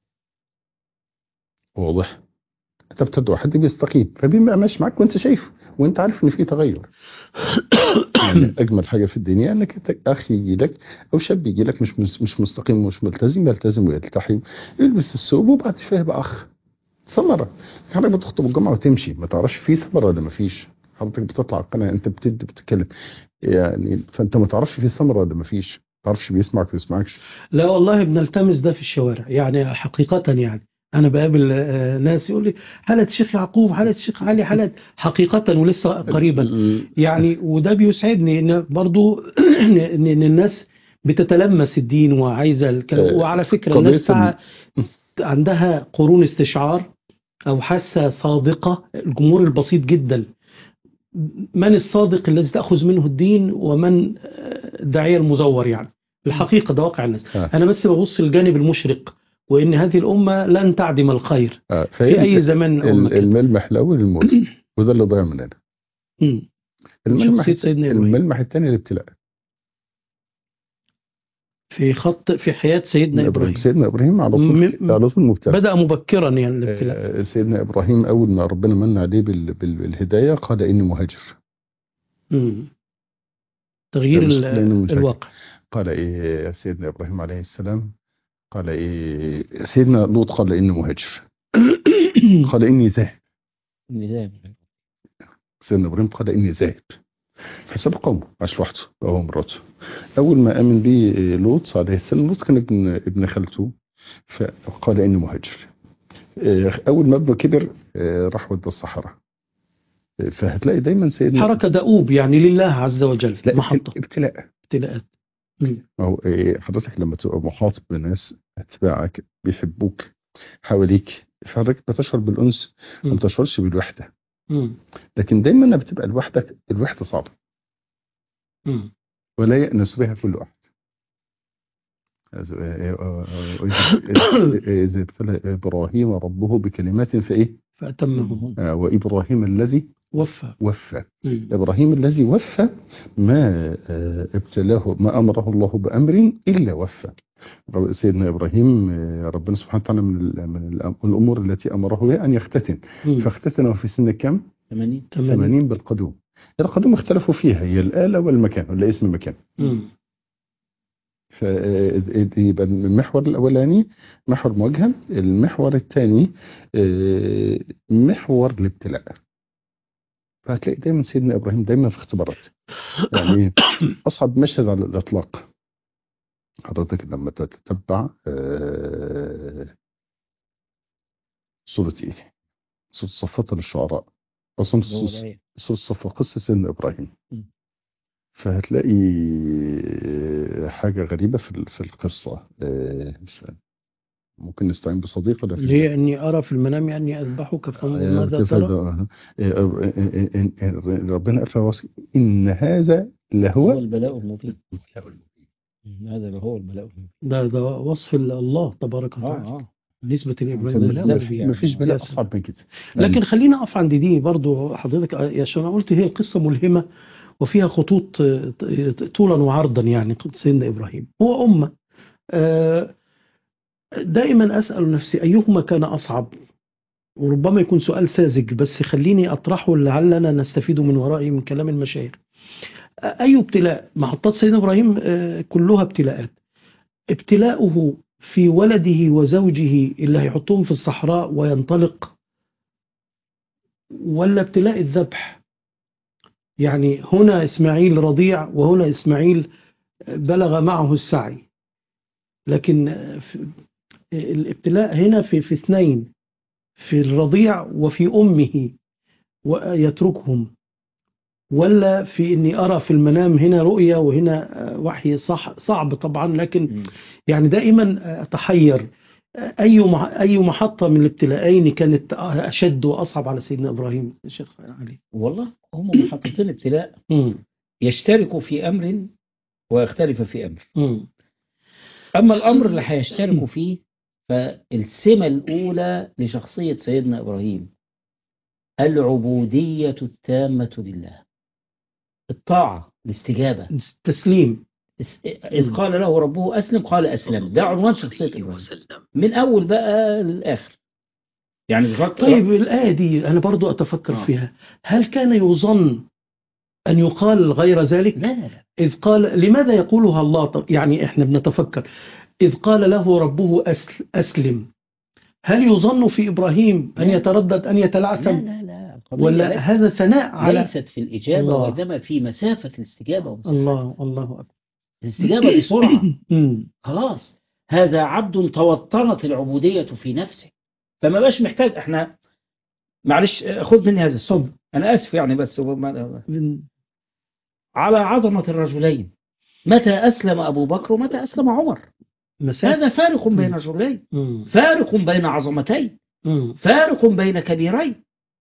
C: واضح انت بتدعو حد بيستقيم فبيبقى ماشي معاك وانت شايفه وانت عارف ان في تغير يعني اجمل حاجه في الدنيا انك انت اخ يجي لك او شاب يجي لك مش مش مستقيم ومش ملتزم يلتزم ويلتحم يلبس الثوب وبعد شويه يبقى اخ ثمره حضرتك بتخطب الجمعه وتمشي ما تعرفش في ثمره ولا ما فيش حضرتك بتطلع القناه انت بتدي بتتكلم يعني فانت ما تعرفش في ثمره ولا ما فيش ما تعرفش بيسمعك ولا بيسمعكش
A: لا والله بنلتمس ده في الشوارع يعني حقيقة يعني أنا بقابل آه، ناس يقول لي حالة الشيخ يعقوب حالة الشيخ علي حالة حقيقة ولسه قريبا يعني وده بيسعدني إن برضو إن إن الناس بتتلمس الدين وعايزة الكلام
C: آه،
A: وعلى فكرة
C: قضية
A: الناس ساعة عندها قرون استشعار أو حاسة صادقة الجمهور البسيط جدا من الصادق الذي تأخذ منه الدين ومن آه، الداعية المزور يعني الحقيقة ده واقع الناس
C: آه.
A: أنا بس ببص الجانب المشرق وإن هذه الأمة لن تعدم الخير
C: آه،
A: في
C: فهي
A: أي زمان من الأمة
C: ال-
A: كده.
C: الملمح الاول الموت وده اللي ضيع مننا
A: مم.
C: الملمح
A: شخصية سيدنا إبراهيم
C: الملمح الثاني الابتلاء
A: في خط في حياة سيدنا إبراهيم
C: سيدنا ابراهيم على
A: م-
C: طول على طول مبتلى
A: بدأ مبكرا يعني الابتلاء
C: آه، سيدنا ابراهيم اول ما ربنا من عليه بال- بال- بالهدايه قال اني مهاجر
A: مم. تغيير
C: مش
A: ال-
C: لأنه مش
A: الواقع
C: قال ايه سيدنا ابراهيم عليه السلام قال ايه سيدنا لوط قال اني مهاجر قال اني ذاهب
B: نظام
C: سيدنا ابراهيم قال اني ذاهب فساب قومه عاش لوحده هو ومراته اول ما امن به لوط عليه السلام لوط كان ابن ابن خالته فقال إني مهاجر آه، أول ما ابنه كبر آه، راح ودى الصحراء آه، فهتلاقي دايما سيدنا
A: حركة دؤوب يعني لله عز وجل
C: لا
A: محطة
C: ابتلاء
A: ابتلاءات مم.
C: ما هو إيه، حضرتك لما تبقى محاط بناس اتباعك بيحبوك حواليك فحضرتك بتشعر بالانس
A: مم.
C: وما بتشعرش بالوحده
A: مم.
C: لكن دايما لما بتبقى لوحدك الوحده صعبه
A: مم.
C: ولا يأنس بها كل واحد إذ ابتلى إبراهيم ربه بكلمات فإيه
A: فأتمه
C: آه، وإبراهيم الذي
A: وفى
C: وفى
A: مم.
C: إبراهيم الذي وفى ما آه، ابتلاه ما أمره الله بأمر إلا وفى رب- سيدنا إبراهيم آه، ربنا سبحانه وتعالى من, ال- من الأم- الأمور التي أمره بها أن يختتن
A: مم.
C: فاختتن في سن كم؟
B: 80
A: تمانين.
C: 80 بالقدوم القدوم اختلفوا فيها هي الآلة والمكان ولا اسم مكان
A: مم.
C: فيبقى المحور الأولاني محور مواجهة المحور الثاني آه، محور الابتلاء فهتلاقي دايما سيدنا إبراهيم دايما في اختبارات يعني أصعب مشهد على الإطلاق حضرتك لما تتبع آه، سورة إيه؟ سورة صفات للشعراء أصلا
B: اللي هو
C: سورة
B: الآية.
C: سورة صفات قصة سيدنا إبراهيم
B: م.
C: فهتلاقي حاجة غريبة في ال- في القصة آه، مثلا ممكن نستعين بصديق ولا في
A: اللي هي أني أرى في المنام أني أذبحك فانظر
C: آه،
A: ماذا
C: كيف
A: ترى
C: هذا؟ آه، آه، آه، آه، ربنا قال في الوصف إن هذا
B: هو
C: لهو
B: البلاء المبين هذا اللي هو البلاء المبين
A: ده ده وصف الله تبارك
B: اه
A: وتعالى
B: اه
A: بالنسبة لإبراهيم
B: فما
A: بلاء
B: ما
A: مبين.
B: في-
C: ما فيش بلاء
A: يا سلام.
C: أصعب من كده
A: لكن خلينا أقف عند دي برضو حضرتك يا شو أنا قلت هي قصة ملهمة وفيها خطوط آه، طولا وعرضا يعني قصة سيدنا إبراهيم هو أمة آه، دائما أسأل نفسي أيهما كان أصعب وربما يكون سؤال ساذج بس خليني أطرحه لعلنا نستفيد من ورائه من كلام المشايخ أي ابتلاء محطات سيدنا إبراهيم آه، كلها ابتلاءات ابتلاؤه في ولده وزوجه اللي هيحطهم في الصحراء وينطلق ولا ابتلاء الذبح يعني هنا إسماعيل رضيع وهنا إسماعيل بلغ معه السعي لكن في- الابتلاء هنا في في اثنين في الرضيع وفي أمه ويتركهم ولا في إني أرى في المنام هنا رؤية وهنا وحي صح صعب طبعا لكن
B: مم.
A: يعني دائما أتحير أي مح- أي محطة من الابتلاءين كانت أشد وأصعب على سيدنا إبراهيم الشيخ علي
B: والله هم محطتين ابتلاء
A: مم.
B: يشتركوا في امر ويختلف في امر
A: مم.
B: اما الامر اللي هيشتركوا فيه فالسمه الاولى لشخصيه سيدنا ابراهيم العبوديه التامه لله الطاعه الاستجابه
A: تسليم
B: إذ قال له ربه أسلم قال أسلم ده عنوان شخصية إبراهيم من أول بقى للآخر يعني ذكرت
A: طيب الآية دي أنا برضو أتفكر
B: آه.
A: فيها هل كان يظن أن يقال غير ذلك
B: لا لا لا
A: إذ قال لماذا يقولها الله طب يعني إحنا بنتفكر إذ قال له ربه أسل أسلم هل يظن في إبراهيم أن
B: لا.
A: يتردد أن
B: لا
A: يتلعثم
B: لا لا القضية
A: ولا
B: لا-
A: هذا ثناء على
B: ليست في الإجابة
A: الله.
B: وإنما في مسافة الاستجابة ومسافة
A: الله الله أكبر
B: الاستجابة بسرعة
A: مم.
B: خلاص هذا عبد توطنت العبودية في نفسه فما بقاش محتاج احنا معلش خد مني هذا السؤال
A: اتفضل.
B: أنا آسف يعني بس هو ما-
A: من-
B: على عظمة الرجلين متى أسلم أبو بكر ومتى أسلم عمر
A: مسافة
B: هذا فارق بين رجلين
A: مم.
B: فارق بين عظمتين
A: مم.
B: فارق بين كبيرين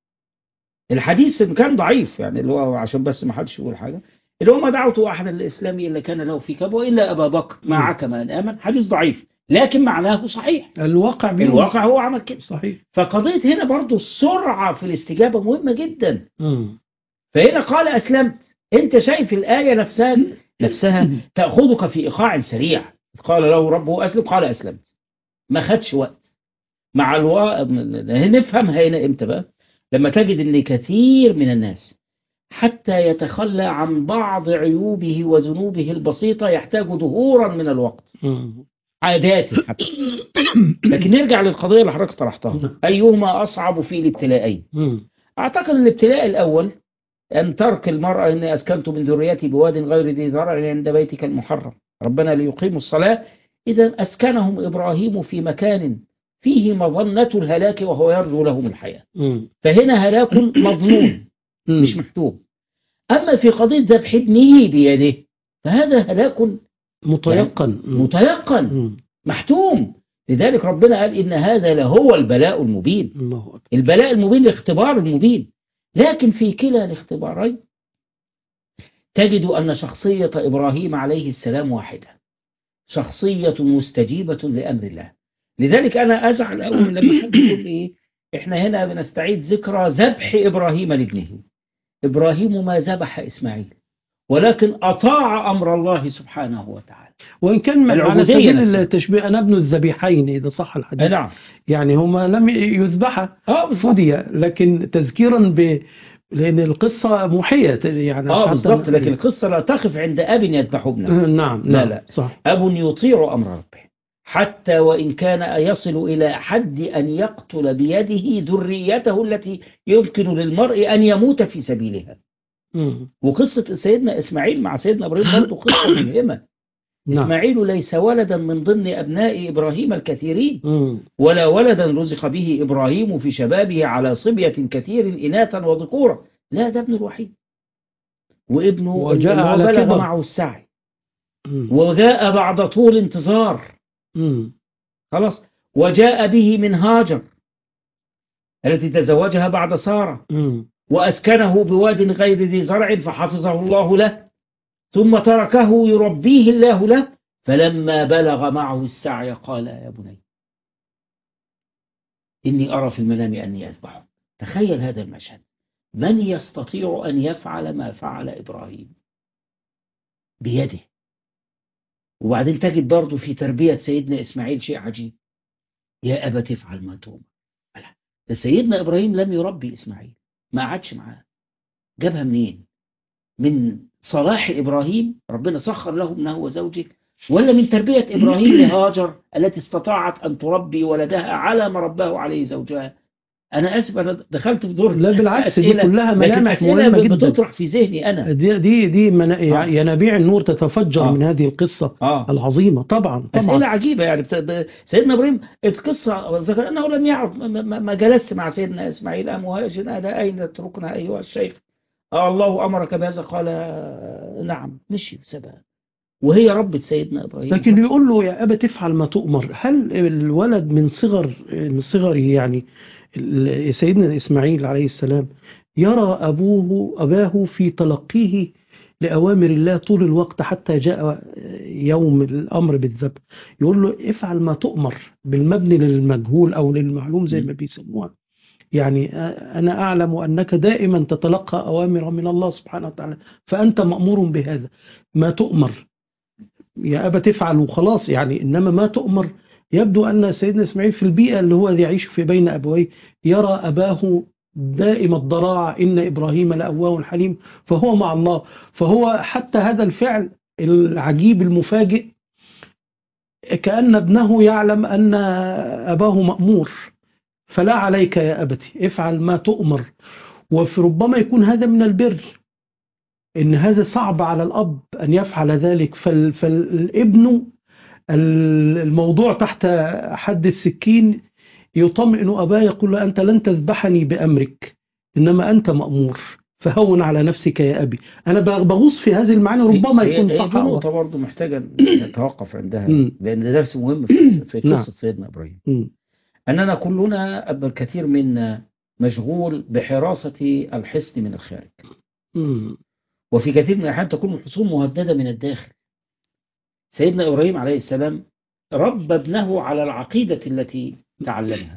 B: الحديث إن كان ضعيف يعني اللي هو عشان بس ما حدش يقول حاجة اللي هو ما دعوت أحد الإسلام إلا كان له في كبوة إلا أبا بكر
A: مم.
B: معك من آمن حديث ضعيف لكن معناه صحيح
A: الواقع بيقول
B: الواقع هو عمل كده
A: صحيح
B: فقضية هنا برضو السرعة في الاستجابة مهمة جدا
A: مم.
B: فهنا قال أسلمت أنت شايف الآية نفسها نفسها تأخذك في إيقاع سريع قال له ربه أسلم قال أسلمت ما خدش وقت مع الوا... نفهم هنا إمتى بقى لما تجد أن كثير من الناس حتى يتخلى عن بعض عيوبه وذنوبه البسيطة يحتاج دهورا من الوقت
A: مم.
B: عادات حتى لكن نرجع للقضية اللي حضرتك طرحتها
A: نعم.
B: أيهما أصعب في الابتلاءين
A: مم.
B: أعتقد الابتلاء الأول أن ترك المرأة إني أسكنت من ذريتي بواد غير ذي زرع عند بيتك المحرم ربنا ليقيموا الصلاة إذا أسكنهم إبراهيم في مكان فيه مظنة الهلاك وهو يرجو لهم الحياة
A: مم.
B: فهنا هلاك مضمون
A: مم.
B: مش محتوم أما في قضية ذبح ابنه بيده فهذا هلاك
A: متيقن مم.
B: متيقن
A: مم.
B: محتوم لذلك ربنا قال إن هذا لهو البلاء المبين
A: الله أكبر
B: البلاء المبين الاختبار المبين لكن في كلا الاختبارين تجد أن شخصية إبراهيم عليه السلام واحدة شخصية مستجيبة لأمر الله لذلك أنا أزعل أول لما حد يقول إيه إحنا هنا بنستعيد ذكرى ذبح إبراهيم لابنه إبراهيم ما ذبح إسماعيل ولكن أطاع أمر الله سبحانه وتعالى
A: وإن كان من- على
B: العبودية
A: سبيل
B: نفسها.
A: التشبيه أنا ابن الذبيحين إذا صح
B: أي
A: الحديث
B: نعم
A: يعني هما لم يذبحا
B: اه بالظبط
A: فدي لكن تذكيرا ب لأن القصة محية يعني
B: اه
A: حتى-
B: بالظبط لكن القصة لا تقف عند أب يذبح ابنه
A: نعم
B: لا،
A: نعم
B: لا.
A: صح
B: أب يطيع أمر ربه حتى وإن كان يصل إلى حد أن يقتل بيده ذريته التي يمكن للمرء أن يموت في سبيلها
A: مم.
B: وقصة سيدنا إسماعيل مع سيدنا إبراهيم برضه قصة مهمة
A: نعم
B: إسماعيل ليس ولدا من ضمن أبناء إبراهيم الكثيرين
A: مم.
B: ولا ولدا رزق به إبراهيم في شبابه على صبية كثير إناثا وذكورا لا ده ابن الوحيد وابنه
A: وجاء
B: اللي هو
A: على
B: بلغ
A: كبر.
B: معه السعي
A: مم.
B: وجاء بعد طول انتظار
A: مم.
B: خلاص وجاء به من هاجر التي تزوجها بعد سارة
A: مم.
B: وأسكنه بواد غير ذي زرع فحفظه الله له ثم تركه يربيه الله له فلما بلغ معه السعي قال يا بني إني أرى في المنام أني أذبحه تخيل هذا المشهد من يستطيع أن يفعل ما فعل إبراهيم بيده وبعدين تجد برضه في تربية سيدنا إسماعيل شيء عجيب يا أبت افعل ما تؤمر ألا، ده سيدنا إبراهيم لم يربي إسماعيل ما قعدش معاه جابها منين من صلاح إبراهيم ربنا سخر له ابنه وزوجه ولا من تربية إبراهيم لهاجر التي استطاعت أن تربي ولدها على ما رباه عليه زوجها أنا آسف أنا دخلت في دور
A: لا بالعكس دي
B: أسئلة-
A: كلها
B: لكن
A: ملامح
B: أسئلة
A: مهمة جدا
B: بتطرح في ذهني أنا
A: دي دي دي من...
B: آه.
A: ينابيع النور تتفجر
B: آه.
A: من هذه القصة
B: آه
A: العظيمة طبعا
B: أسئلة
A: طبعا
B: عجيبة يعني بت... ب... سيدنا إبراهيم القصة ذكر أنه لم يعرف ما, ما- ما جلس مع سيدنا إسماعيل أم مهاجر هذا أين تتركنا أيها الشيخ آه الله أمرك بهذا قال آه، نعم مشي وسابها وهي ربة سيدنا إبراهيم
A: لكن يقول له يا أبا تفعل ما تؤمر هل الولد من صغر من صغره يعني ال- سيدنا إسماعيل عليه السلام يرى أبوه أباه في تلقيه لأوامر الله طول الوقت حتى جاء يوم الأمر بالذبح يقول له افعل ما تؤمر بالمبني للمجهول أو للمعلوم زي ما بيسموها يعني أنا أعلم أنك دائما تتلقى أوامر من الله سبحانه وتعالى فأنت مأمور بهذا ما تؤمر يا أبا تفعل وخلاص يعني إنما ما تؤمر يبدو أن سيدنا إسماعيل في البيئة اللي هو يعيش في بين أبويه يرى أباه دائم الضراعة إن إبراهيم لأواه حليم فهو مع الله فهو حتى هذا الفعل العجيب المفاجئ كأن ابنه يعلم أن أباه مأمور فلا عليك يا أبتي افعل ما تؤمر وربما يكون هذا من البر ان هذا صعب على الاب ان يفعل ذلك فال فالابن الموضوع تحت حد السكين يطمئن اباه يقول له انت لن تذبحني بامرك انما انت مامور فهون على نفسك يا ابي انا بغوص في هذه المعاني ربما
B: هي-
A: يكون
B: هي
A: صح
B: دي
A: أو
B: نقطة برضه محتاجة نتوقف عندها
A: مم.
B: لأن ده درس مهم في في
A: نعم.
B: قصة سيدنا إبراهيم
A: مم.
B: أننا كلنا الكثير منا مشغول بحراسة الحصن من الخارج
A: مم.
B: وفي كثير من الأحيان تكون الحصون مهددة من الداخل سيدنا إبراهيم عليه السلام ربى ابنه على العقيدة التي تعلمها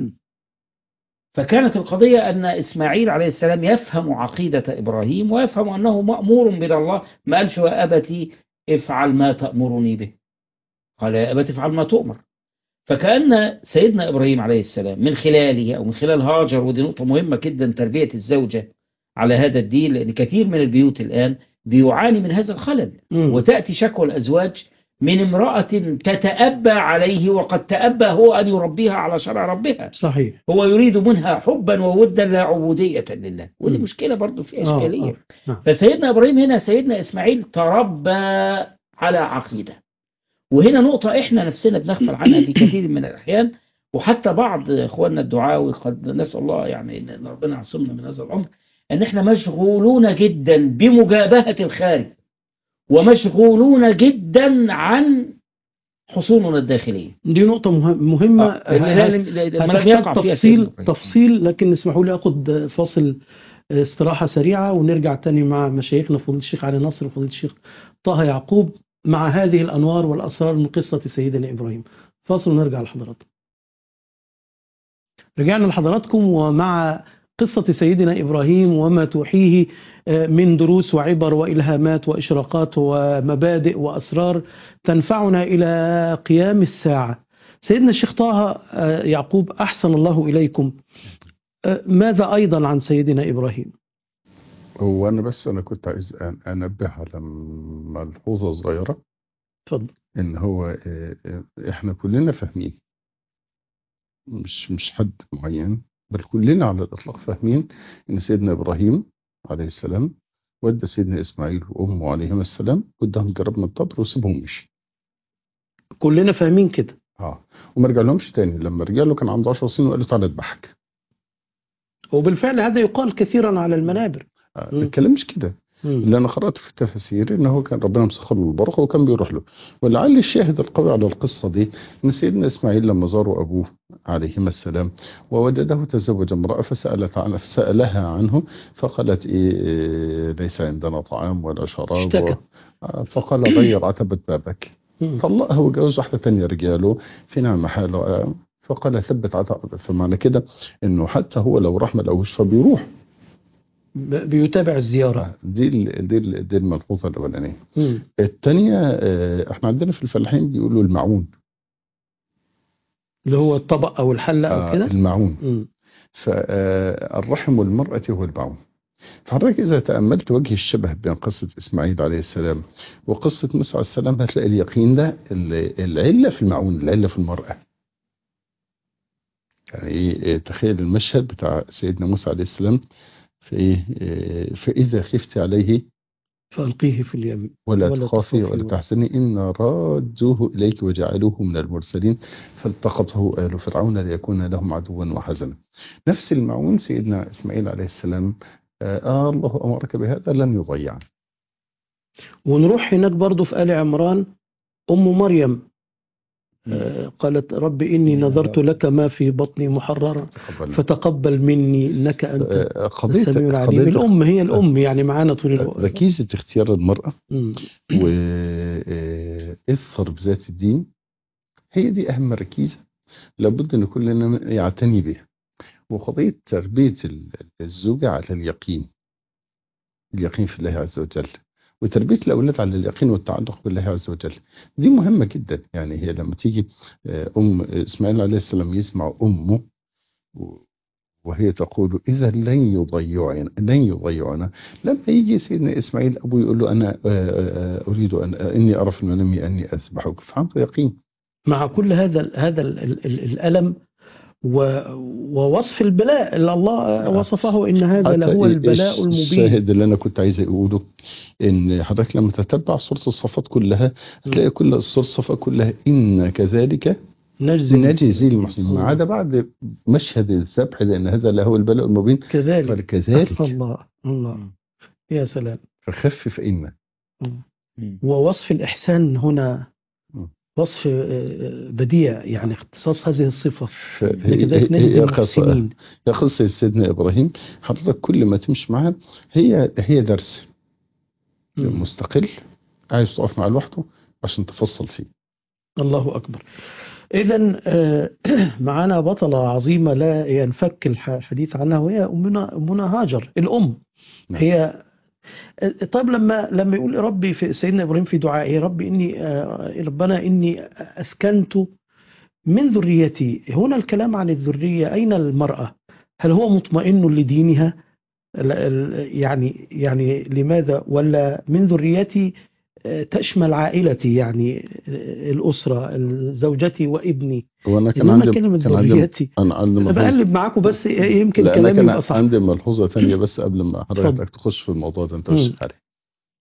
B: فكانت القضية أن إسماعيل عليه السلام يفهم عقيدة إبراهيم ويفهم أنه مأمور من الله ما قالش يا أبتي افعل ما تأمرني به قال يا أبتي افعل ما تؤمر فكأن سيدنا إبراهيم عليه السلام من خلاله أو من خلال هاجر ودي نقطة مهمة جدا تربية الزوجة على هذا الدين لأن كثير من البيوت الآن بيعاني من هذا الخلل
A: مم.
B: وتأتي شكوى الأزواج من امرأة تتأبى عليه وقد تأبى هو أن يربيها على شرع ربها
A: صحيح
B: هو يريد منها حبا وودا لا عبودية لله ودي
A: مم.
B: مشكلة برضو في
A: آه،
B: إشكالية
A: آه، نعم.
B: فسيدنا إبراهيم هنا سيدنا إسماعيل تربى على عقيدة وهنا نقطة احنا نفسنا بنغفل عنها في كثير من الأحيان وحتى بعض اخواننا الدعاوي قد نسأل الله يعني ان ربنا يعصمنا من هذا الأمر ان احنا مشغولون جدا بمجابهة الخارج ومشغولون جدا عن حصوننا الداخلية
A: دي نقطة مه- مهمة
B: آه، لأن لم- لم
A: هتحتاج
B: يقع فيها
A: تفصيل
B: سيدنا إبراهيم.
A: تفصيل لكن اسمحوا لي اخد فاصل استراحة سريعة ونرجع تاني مع مشايخنا فضيلة الشيخ علي نصر وفضيلة الشيخ طه يعقوب مع هذه الأنوار والأسرار من قصة سيدنا إبراهيم فاصل ونرجع لحضراتكم رجعنا لحضراتكم ومع قصة سيدنا إبراهيم وما توحيه من دروس وعبر وإلهامات وإشراقات ومبادئ وأسرار تنفعنا إلى قيام الساعة سيدنا الشيخ طه آه، يعقوب أحسن الله إليكم آه، ماذا أيضا عن سيدنا إبراهيم
C: هو انا بس انا كنت عايز أن- انبه على ملحوظه صغيره
A: تفضل
C: ان هو آه، آه، احنا كلنا فاهمين مش مش حد معين بل كلنا على الاطلاق فاهمين ان سيدنا ابراهيم عليه السلام ودى سيدنا اسماعيل وامه عليهما السلام وداهم جرب من الطبر وسيبهم مشي
A: كلنا فاهمين كده
C: اه وما رجع لهمش تاني لما رجع له كان عنده 10 سنين وقال له تعالى اذبحك
A: وبالفعل هذا يقال كثيرا على المنابر
C: آه،
A: مم.
C: الكلام مش كده
A: مم.
C: اللي انا قرات في التفاسير ان هو كان ربنا مسخر له البركه وكان بيروح له ولعل الشاهد القوي على القصه دي ان سيدنا اسماعيل لما زاروا ابوه عليهما السلام ووجده تزوج امراه فسالت عنه فسالها عنه فقالت إيه إيه، ليس عندنا طعام ولا شراب
A: اشتكى.
C: و... آه، فقال غير عتبة بابك
A: مم.
C: طلقها وجوز واحده تانية رجاله في نعم حاله آه، فقال ثبت عتبة فمعنى كده انه حتى هو لو راح ما لقوش فبيروح
A: ب- بيتابع الزيارة
C: آه، دي ال- دي ال- دي الملحوظه الاولانيه
A: مم.
C: الثانيه احنا عندنا في الفلاحين بيقولوا المعون
A: اللي هو الطبق أو الحلة أو
C: آه
A: كده
C: المعون
A: مم.
C: فالرحم المرأة هو المعون فحضرتك إذا تأملت وجه الشبه بين قصة إسماعيل عليه السلام وقصة موسى عليه السلام هتلاقي اليقين ده ال- العلة في المعون العلة في المرأة يعني إيه تخيل المشهد بتاع سيدنا موسى عليه السلام في إيه إيه، فإذا خفت عليه
A: فألقيه في اليم
C: ولا,
A: ولا
C: تخافي
A: تخافي
C: ولا
A: ولا-
C: تحزني إن رادوه إليك وجعلوه من المرسلين فالتقطه آل فرعون ليكون لهم عدوا وحزنا نفس المعون سيدنا إسماعيل عليه السلام آه, آه الله أمرك بهذا لن يضيع
A: ونروح هناك برضو في آل عمران أم مريم آه، قالت رب إني نذرت لك ما في بطني محررا
C: تقبل
A: فتقبل مني إنك أنت
C: آه قضية
A: السميع العليم
C: قضية
A: الأم هي الأم يعني معانا طول الوقت
C: ركيزة اختيار المرأة
A: مم.
C: وإثر بذات الدين هي دي أهم ركيزة لابد أن كلنا يعتني بها وقضية تربية ال- الزوجة على اليقين اليقين في الله عز وجل وتربية الأولاد على اليقين والتعلق بالله عز وجل دي مهمة جدا يعني هي لما تيجي آه، أم إسماعيل عليه السلام يسمع أمه و- وهي تقول إذا لن يضيعنا لن يضيعنا لما يجي سيدنا إسماعيل أبوه يقول له أنا آه، آه، أريد أن إني أرى في المنام أني أذبحك فعنده يقين
A: مع كل هذا هذا ال- ال- ال- الألم و- ووصف البلاء اللي الله وصفه إن هذا
C: حتى
A: لهو
C: إيه-
A: البلاء
C: إيش
A: المبين
C: الشاهد اللي انا كنت عايز اقوله ان حضرتك لما تتبع سوره الصفات كلها هتلاقي كل سوره الصفات كلها ان كذلك
A: نجزي
C: نجزي المحسنين ما عدا بعد مشهد الذبح لان هذا له البلاء المبين
A: كذلك
C: قال كذلك
A: الله الله يا سلام
C: فخفف إن
A: ووصف الإحسان هنا
C: م.
A: وصف آه، بديع يعني اختصاص هذه الصفة
C: ف-
A: لكذلك نجزي
C: هي قصة
A: المحسنين
C: هي قصة سيدنا إبراهيم حضرتك كل ما تمشي معها هي هي درس
A: م.
C: مستقل عايز تقف مع لوحده عشان تفصل فيه
A: الله أكبر إذا معنا بطلة عظيمة لا ينفك الح- الحديث عنها وهي أمنا أمنا هاجر الأم
C: نعم.
A: هي آه، طيب لما لما يقول ربي في سيدنا إبراهيم في دعائه ربي إني آه، ربنا إني أسكنت من ذريتي هنا الكلام عن الذرية أين المرأة هل هو مطمئن لدينها ال- ال- يعني يعني لماذا ولا من ذريتي آه، تشمل عائلتي يعني آه، الأسرة زوجتي وابني
C: وأنا كان
A: إنما
C: عندي
A: كلمة
C: كان عندي
A: ذريتي
C: أنا عندي
A: أنا
C: ملحوظة-
A: بقلب معاكم بس يمكن
C: لا أنا
A: كلامي
C: كان
A: يبقى صح
C: عندي ملحوظة ثانية بس قبل ما
A: اتفضل.
C: حضرتك تخش في الموضوع ده أنت
A: مم.
C: مش عليه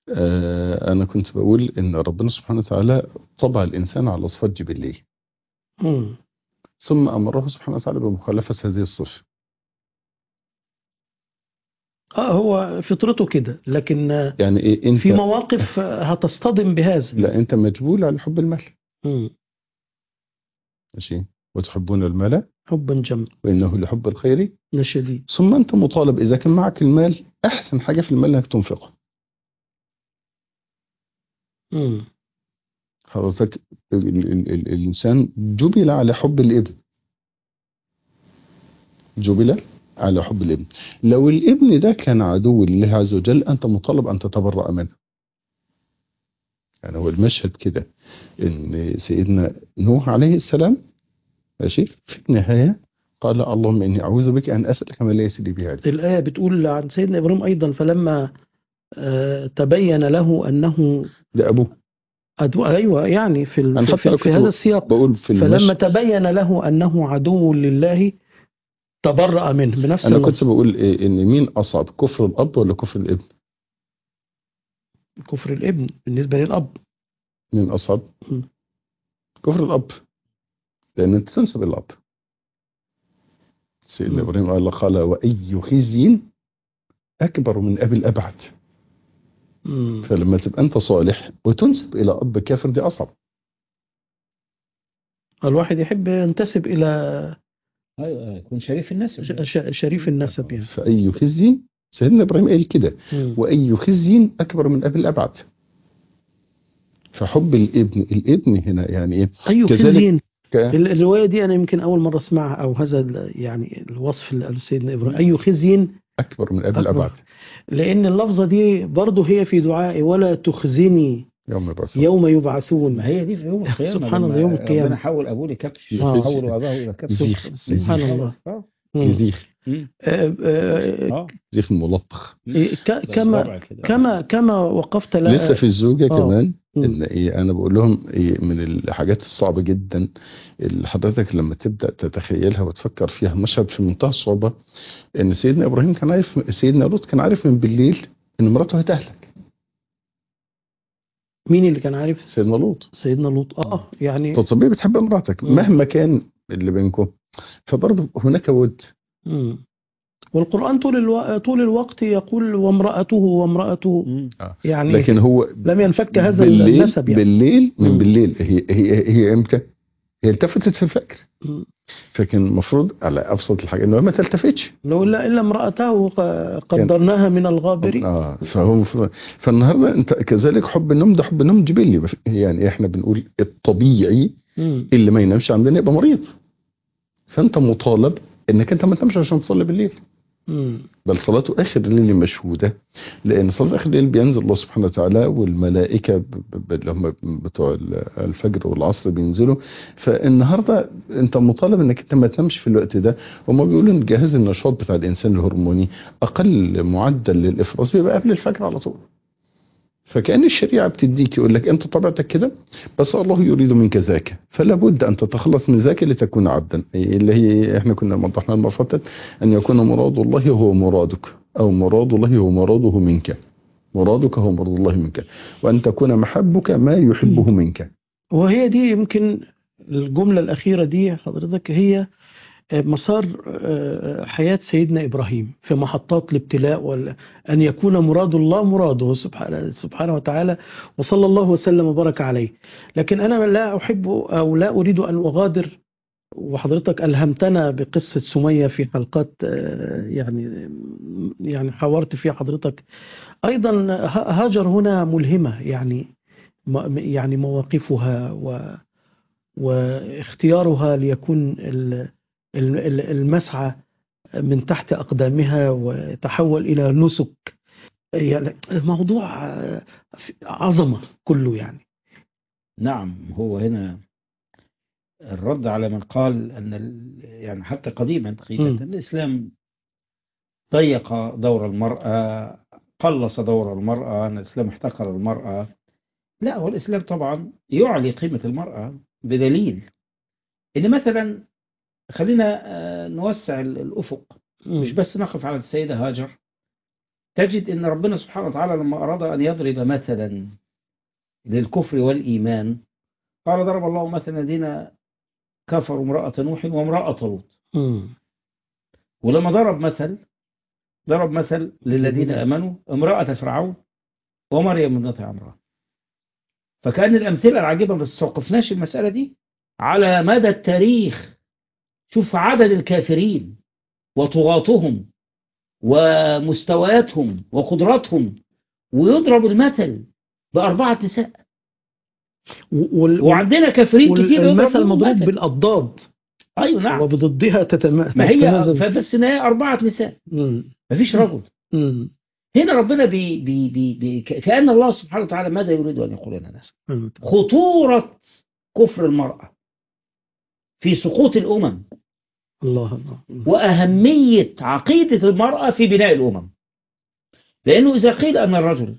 C: آه، أنا كنت بقول إن ربنا سبحانه وتعالى طبع الإنسان على صفات جبلية
A: مم.
C: ثم أمره سبحانه وتعالى بمخالفة هذه الصفة
A: اه هو فطرته كده لكن آه،
C: يعني إيه أنت
A: في مواقف آه، هتصطدم بهذا
C: لا أنت مجبول على حب المال
A: مم.
C: ماشي وتحبون المال
A: حبا جما
C: وإنه لحب الخير
A: لشديد
C: ثم أنت مطالب إذا كان معك المال أحسن حاجة في المال إنك تنفقه
A: مم.
C: حضرتك ال ال ال الإنسان جبل على حب الابن جبل على حب الابن لو الابن ده كان عدو لله عز وجل أنت مطالب أن تتبرأ منه يعني هو المشهد كده إن سيدنا نوح عليه السلام ماشي في النهاية قال اللهم إني أعوذ بك أن أسألك ما ليس لي به علم
A: الآية بتقول عن سيدنا إبراهيم أيضا فلما آه، تبين له أنه
C: ده أبوه
A: عدو أيوة يعني في, ال-
C: أنا
A: في,
C: حتى
A: في,
C: لو
A: في
C: كنت
A: هذا
C: بقول-
A: السياق
C: بقول في
A: فلما
C: المشهد
A: تبين له أنه عدو لله تبرأ منه بنفس
C: أنا كنت
A: اللفظ
C: بقول إيه إن مين أصعب كفر الأب ولا كفر الابن
A: كفر الابن بالنسبة للأب
C: مين أصعب
A: م.
C: كفر الأب لأن أنت تنسب إلى الأب سيدنا
A: م.
C: إبراهيم قال قال وأي خزي أكبر من أبي الأبعد
A: مم.
C: فلما تبقى أنت صالح وتنسب إلى أب كافر دي أصعب
A: الواحد يحب ينتسب إلى
B: ايوه يكون شريف الناس
A: ش- ش- شريف النسب يعني
C: فأي خزي سيدنا إبراهيم قال كده
A: مم.
C: وأي خزي أكبر من أبي الأبعد فحب الابن الابن هنا يعني إيه
A: أي
C: كذلك-
A: خزي
C: ك-
A: ال- الرواية دي أنا يمكن أول مرة أسمعها أو هذا ال- يعني الوصف اللي قاله سيدنا إبراهيم أي خزي
C: أكبر من أبي
A: أكبر.
C: الأبعد
A: لأن اللفظة دي برضه هي في دعائي ولا تخزني
C: يوم يبعث
A: يوم يبعثون
B: ما هي دي في يوم القيامة
A: سبحان
B: لما
A: الله، يوم القيامة.
B: ربنا حول أبوه لكبش
A: آه.
B: حول وضعه إلى كبش
C: زيخ.
A: سبحان
C: زيخ.
A: الله.
B: آه.
A: مم.
C: يزيخ
B: مم.
A: آه، آه،
B: آه.
C: زيخ ملطخ
A: إيه، ك- كما
B: بالطبع كده.
A: كما كما وقفت لا
C: لسه في الزوجة
A: آه.
C: كمان
A: مم.
C: ان ايه انا بقول لهم إيه من الحاجات الصعبة جدا اللي حضرتك لما تبدأ تتخيلها وتفكر فيها مشهد في منتهى الصعوبة ان سيدنا ابراهيم كان عارف سيدنا لوط كان عارف من بالليل ان مراته هتهلك
A: مين اللي كان عارف
C: سيدنا لوط
A: سيدنا لوط اه يعني
C: طب طبيعي بتحب مراتك
A: مم.
C: مهما كان اللي بينكم فبرضه هناك ود
A: مم. والقرآن طول الو... طول الوقت يقول وامرأته وامرأته
B: مم.
A: يعني
C: لكن هو
A: لم ينفك هذا
C: بالليل
A: النسب يعني
C: بالليل من
A: مم.
C: بالليل هي هي هي امتى؟ هي التفتت في الفجر
A: مم.
C: فكان المفروض على ابسط الحاجه انه ما تلتفتش
A: لو الا الا امرأته ق- قدرناها من الغابرين
C: اه فهو مفروض فالنهارده انت كذلك حب النوم ده حب النوم جبلي بف- يعني احنا بنقول الطبيعي
A: مم.
C: اللي ما ينامش عندنا يبقى مريض فانت مطالب انك انت ما تنامش عشان تصلي بالليل
A: مم.
C: بل صلاة آخر الليل مشهودة لأن صلاة آخر الليل بينزل الله سبحانه وتعالى والملائكة ب- ب- اللي هم بتوع ال- الفجر والعصر بينزلوا فالنهاردة أنت مطالب أنك أنت ما تنامش في الوقت ده هم بيقولوا أن جهاز النشاط بتاع الإنسان الهرموني أقل معدل للإفراز بيبقى قبل الفجر على طول فكأن الشريعة بتديك يقول لك أنت طبيعتك كده بس الله يريد منك ذاك فلا بد أن تتخلص من ذاك لتكون عبدا اللي هي إحنا كنا وضحنا المرة اللي فاتت أن يكون مراد الله هو مرادك أو مراد الله هو مراده منك مرادك هو مراد الله منك وأن تكون محبك ما يحبه منك
A: وهي دي يمكن الجملة الأخيرة دي حضرتك هي مسار آه، حياة سيدنا إبراهيم في محطات الابتلاء وال- أن يكون مراد الله مراده سبحانه, سبحانه وتعالى وصلى الله وسلم وبارك عليه لكن أنا لا أحب أو لا أريد أن أغادر وحضرتك ألهمتنا بقصة سمية في حلقات آه، يعني يعني حاورت فيها حضرتك أيضا ه- هاجر هنا ملهمة يعني م- يعني مواقفها و واختيارها ليكون ال- ال- ال- المسعى من تحت أقدامها وتحول إلى نسك يعني الموضوع آه، عظمة كله يعني
B: نعم هو هنا الرد على من قال أن ال- يعني حتى قديما قيل
A: مم.
B: أن الإسلام ضيق دور المرأة قلص دور المرأة أن الإسلام احتقر المرأة لا هو الإسلام طبعا يعلي قيمة المرأة بدليل إن مثلا خلينا آه، نوسع ال- الأفق مش بس نقف على السيدة هاجر تجد ان ربنا سبحانه وتعالى لما اراد ان يضرب مثلا للكفر والايمان قال ضرب الله مثلا الذين كفروا امراه نوح وامراه لوط
A: مم.
B: ولما ضرب مثل ضرب مثل للذين امنوا امراه فرعون ومريم ابنه عمران فكان الامثله العجيبه ما استوقفناش المساله دي على مدى التاريخ شوف عدد الكافرين وطغاتهم ومستوياتهم وقدراتهم ويضرب المثل بأربعة نساء
A: وال-
B: وعندنا كافرين كتير يضرب
A: والمثل
B: لهم
A: مضروب
B: مثل.
A: بالأضداد
B: أيوة نعم
A: وبضدها تتم...
B: ما هي
A: تتنازل.
B: فبس إن هي أربعة نساء
A: مم.
B: مفيش رجل
A: مم.
B: هنا ربنا بي بي بي بي ك- كأن الله سبحانه وتعالى ماذا يريد أن يقول لنا ناس
A: مم.
B: خطورة كفر المرأة في سقوط الأمم
A: الله الله
B: وأهمية عقيدة المرأة في بناء الأمم لأنه إذا قيل أن الرجل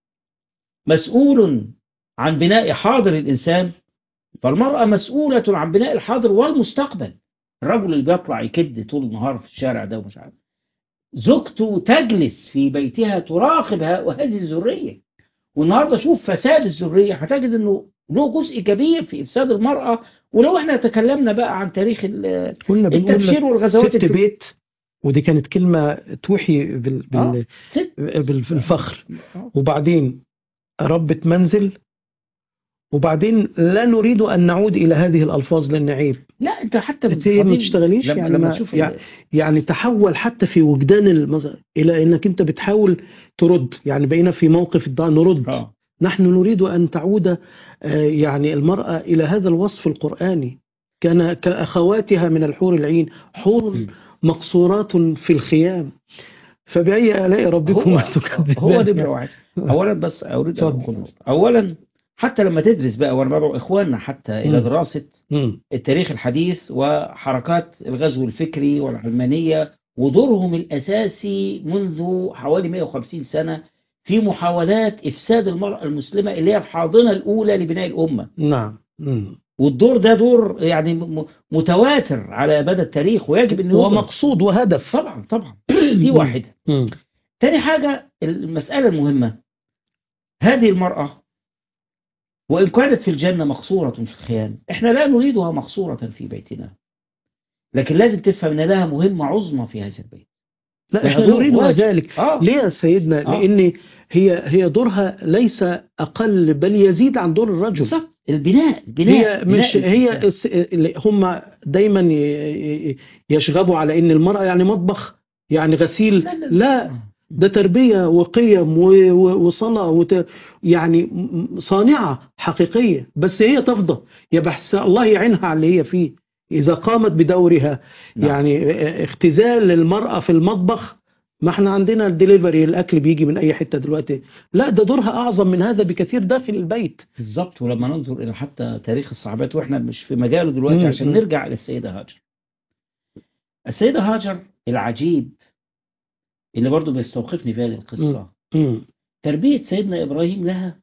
B: مسؤول عن بناء حاضر الإنسان فالمرأة مسؤولة عن بناء الحاضر والمستقبل الرجل اللي بيطلع يكد طول النهار في الشارع ده ومش عارف زوجته تجلس في بيتها تراقب ه- هذه الذرية والنهارده شوف فساد الذرية هتجد انه له جزء كبير في افساد المرأة ولو احنا تكلمنا بقى عن تاريخ ال-
A: كنا بنقول
B: التبشير والغزوات
A: ست
B: الكبيرة.
A: بيت ودي كانت كلمة توحي بال... بال...
B: آه. ست
A: بال... بالفخر وبعدين ربة منزل وبعدين لا نريد أن نعود إلى هذه الألفاظ لأن عيب
B: لا انت حتى
A: انت ما
B: بعدين
A: تشتغليش
B: لما,
A: يعني
B: لما
A: ما-
B: تشوف
A: يعني-
B: ال-
A: يعني تحول حتى في وجدان المز... إلى أنك أنت بتحاول ترد يعني بقينا في موقف الضع نرد
B: اه
A: نحن نريد أن تعود آه، يعني المرأة إلى هذا الوصف القرآني كان كأخواتها من الحور العين حور
B: م.
A: مقصورات في الخيام فبأي آلاء ربكم
B: هو
A: تكذبان
B: هو نمرة واحد اولا بس اريد ان
A: اتفضل.
B: اقول نقطة. اولا حتى لما تدرس بقى وانا بدعو اخواننا حتى الى
A: مم.
B: دراسه
A: مم.
B: التاريخ الحديث وحركات الغزو الفكري والعلمانيه ودورهم الاساسي منذ حوالي 150 سنه في محاولات افساد المراه المسلمه اللي هي الحاضنه الاولى لبناء الامه
A: نعم مم.
B: والدور ده دور يعني م- متواتر على مدى التاريخ ويجب ان يدرس.
A: ومقصود وهدف
B: طبعا طبعا دي واحده
A: مم.
B: تاني حاجة المسألة المهمة هذه المرأة وإن كانت في الجنة مقصورة في الخيام إحنا لا نريدها مقصورة في بيتنا لكن لازم تفهم أن لها مهمة عظمى في هذا البيت
A: لا احنا
B: دور
A: نريد
B: واجب.
A: ذلك
B: آه
A: ليه يا سيدنا
B: آه.
A: لان هي هي دورها ليس اقل بل يزيد عن دور الرجل
B: بالظبط البناء البناء
A: هي مش
B: بناء
A: هي
B: الإنسان.
A: الس- اللي هم دايما ي- ي- يشغبوا على ان المرأة يعني مطبخ يعني غسيل
B: لا لا,
A: لا ده تربية وقيم و- و- وصلاة وت... يعني م- م- صانعة حقيقية بس هي تفضى يا بحس الله يعينها على اللي هي فيه إذا قامت بدورها
B: نعم.
A: يعني اختزال المرأة في المطبخ ما احنا عندنا الدليفري الأكل بيجي من أي حتة دلوقتي لا ده دورها أعظم من هذا بكثير داخل البيت
B: بالظبط ولما ننظر إلى حتى تاريخ الصحابات وإحنا مش في مجاله دلوقتي
A: مم.
B: عشان
A: مم.
B: نرجع إلى السيدة هاجر السيدة هاجر العجيب اللي برضو بيستوقفني في هذه القصة
A: مم.
B: تربية سيدنا إبراهيم لها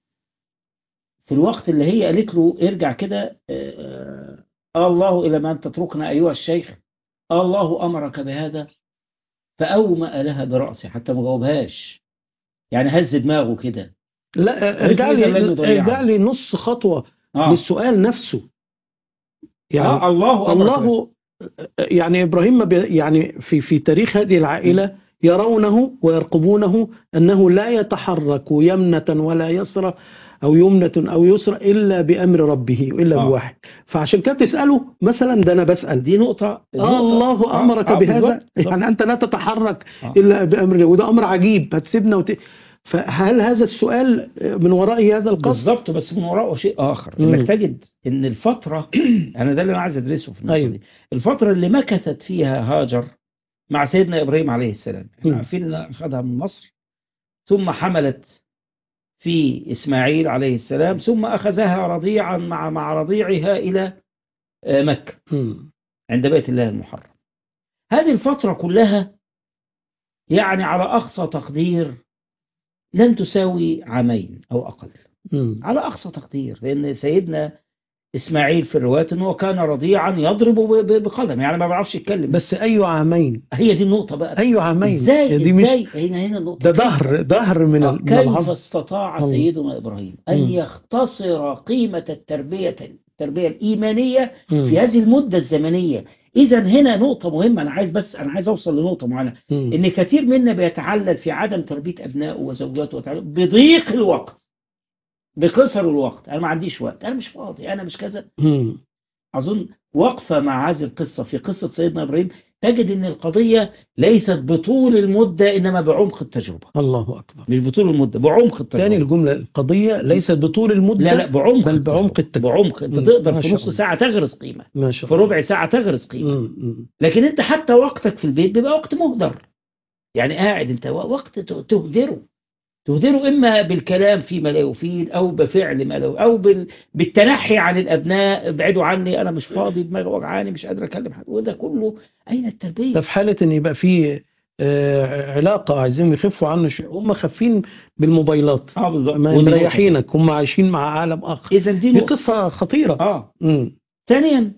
B: في الوقت اللي هي قالت له ارجع كده آه، آه الله إلى من تتركنا أيها الشيخ آه الله أمرك بهذا فأومأ لها برأسه حتى ما جاوبهاش يعني هز دماغه كده
A: لا ارجع
B: قالت له
A: لي
B: ده لن نضيعه.
A: ارجع لي نص خطوة
B: آه,
A: للسؤال نفسه يعني
B: آه الله أمرك بهذا.
A: الله يعني ابراهيم ما بي- يعني في في تاريخ هذه العائله يرونه ويرقبونه انه لا يتحرك يمنه ولا يسرى او يمنه او يسرى الا بامر ربه الا
B: آه.
A: بواحد فعشان كده تساله مثلا ده انا بسال
B: دي نقطة
A: آه
B: نقطة.
A: الله
B: آه،
A: امرك
B: آه،
A: بهذا
B: بالظبط، بالظبط.
A: يعني انت لا تتحرك
B: آه.
A: الا بامر الله وده امر عجيب هتسيبنا وت... فهل هذا السؤال من وراء هذا القصد؟
B: بالظبط بس من وراءه شيء آخر
A: مم.
B: إنك تجد إن الفترة أنا ده اللي أنا عايز أدرسه في النقطة
A: أيوه.
B: دي الفترة اللي مكثت فيها هاجر مع سيدنا إبراهيم عليه السلام
A: مم.
B: احنا عارفين إنها أخذها من مصر ثم حملت في إسماعيل عليه السلام ثم أخذها رضيعا مع مع رضيعها إلى آه، مكة
A: مم.
B: عند بيت الله المحرم هذه الفترة كلها يعني على أقصى تقدير لن تساوي عامين أو أقل
A: مم.
B: على أقصى تقدير لأن سيدنا إسماعيل في الرواية أنه كان رضيعا يضرب ب- ب- بقدم يعني ما بيعرفش يتكلم
A: بس أي عامين
B: هي دي النقطة بقى
A: أي عامين
B: ازاي
A: دي مش
B: ازاي هنا هنا النقطة
A: ده ظهر ظهر من ال- من
B: كيف
A: العظم
B: استطاع
A: الله.
B: سيدنا إبراهيم أن
A: مم.
B: يختصر قيمة التربية التربية الإيمانية
A: مم.
B: في هذه المدة الزمنية إذا هنا نقطة مهمة أنا عايز بس أنا عايز أوصل لنقطة معينة
A: مم.
B: إن كثير منا بيتعلل في عدم تربية أبنائه وزوجاته وتعلل بضيق الوقت بقصر الوقت أنا ما عنديش وقت أنا مش فاضي أنا مش كذا
A: مم.
B: أظن وقفة مع هذه القصة في قصة سيدنا إبراهيم تجد أن القضية ليست بطول المدة إنما بعمق التجربة
A: الله أكبر
B: مش بطول المدة بعمق التجربة
A: تاني الجملة القضية ليست بطول المدة
B: لا لا بعمق
A: بل بعمق
B: التجربة.
A: التجربة.
B: بعمق انت
A: مم.
B: تقدر
A: ما
B: في
A: شاء
B: نص
A: الله.
B: ساعة تغرس قيمة
A: ما شاء
B: في
A: الله
B: ربع ساعة تغرس قيمة
A: مم. مم.
B: لكن انت حتى وقتك في البيت بيبقى وقت مهدر يعني قاعد انت وقت ت- تهدره تهدره اما بالكلام فيما لا يفيد او بفعل ما لا او بال... بالتنحي عن الابناء ابعدوا عني انا مش فاضي دماغي وجعاني مش قادر اكلم حد وده كله اين التربيه
A: ده في حالة إن يبقى في آه، علاقة عايزين يخفوا عنه شيء هم خافين بالموبايلات
B: اه بالظبط
A: ما
B: ودي نقطة.
A: مريحينك هم عايشين مع عالم آخر
B: اذا دي
A: دي
B: نقطة
A: قصة خطيرة
B: اه
A: مم.
B: ثانيا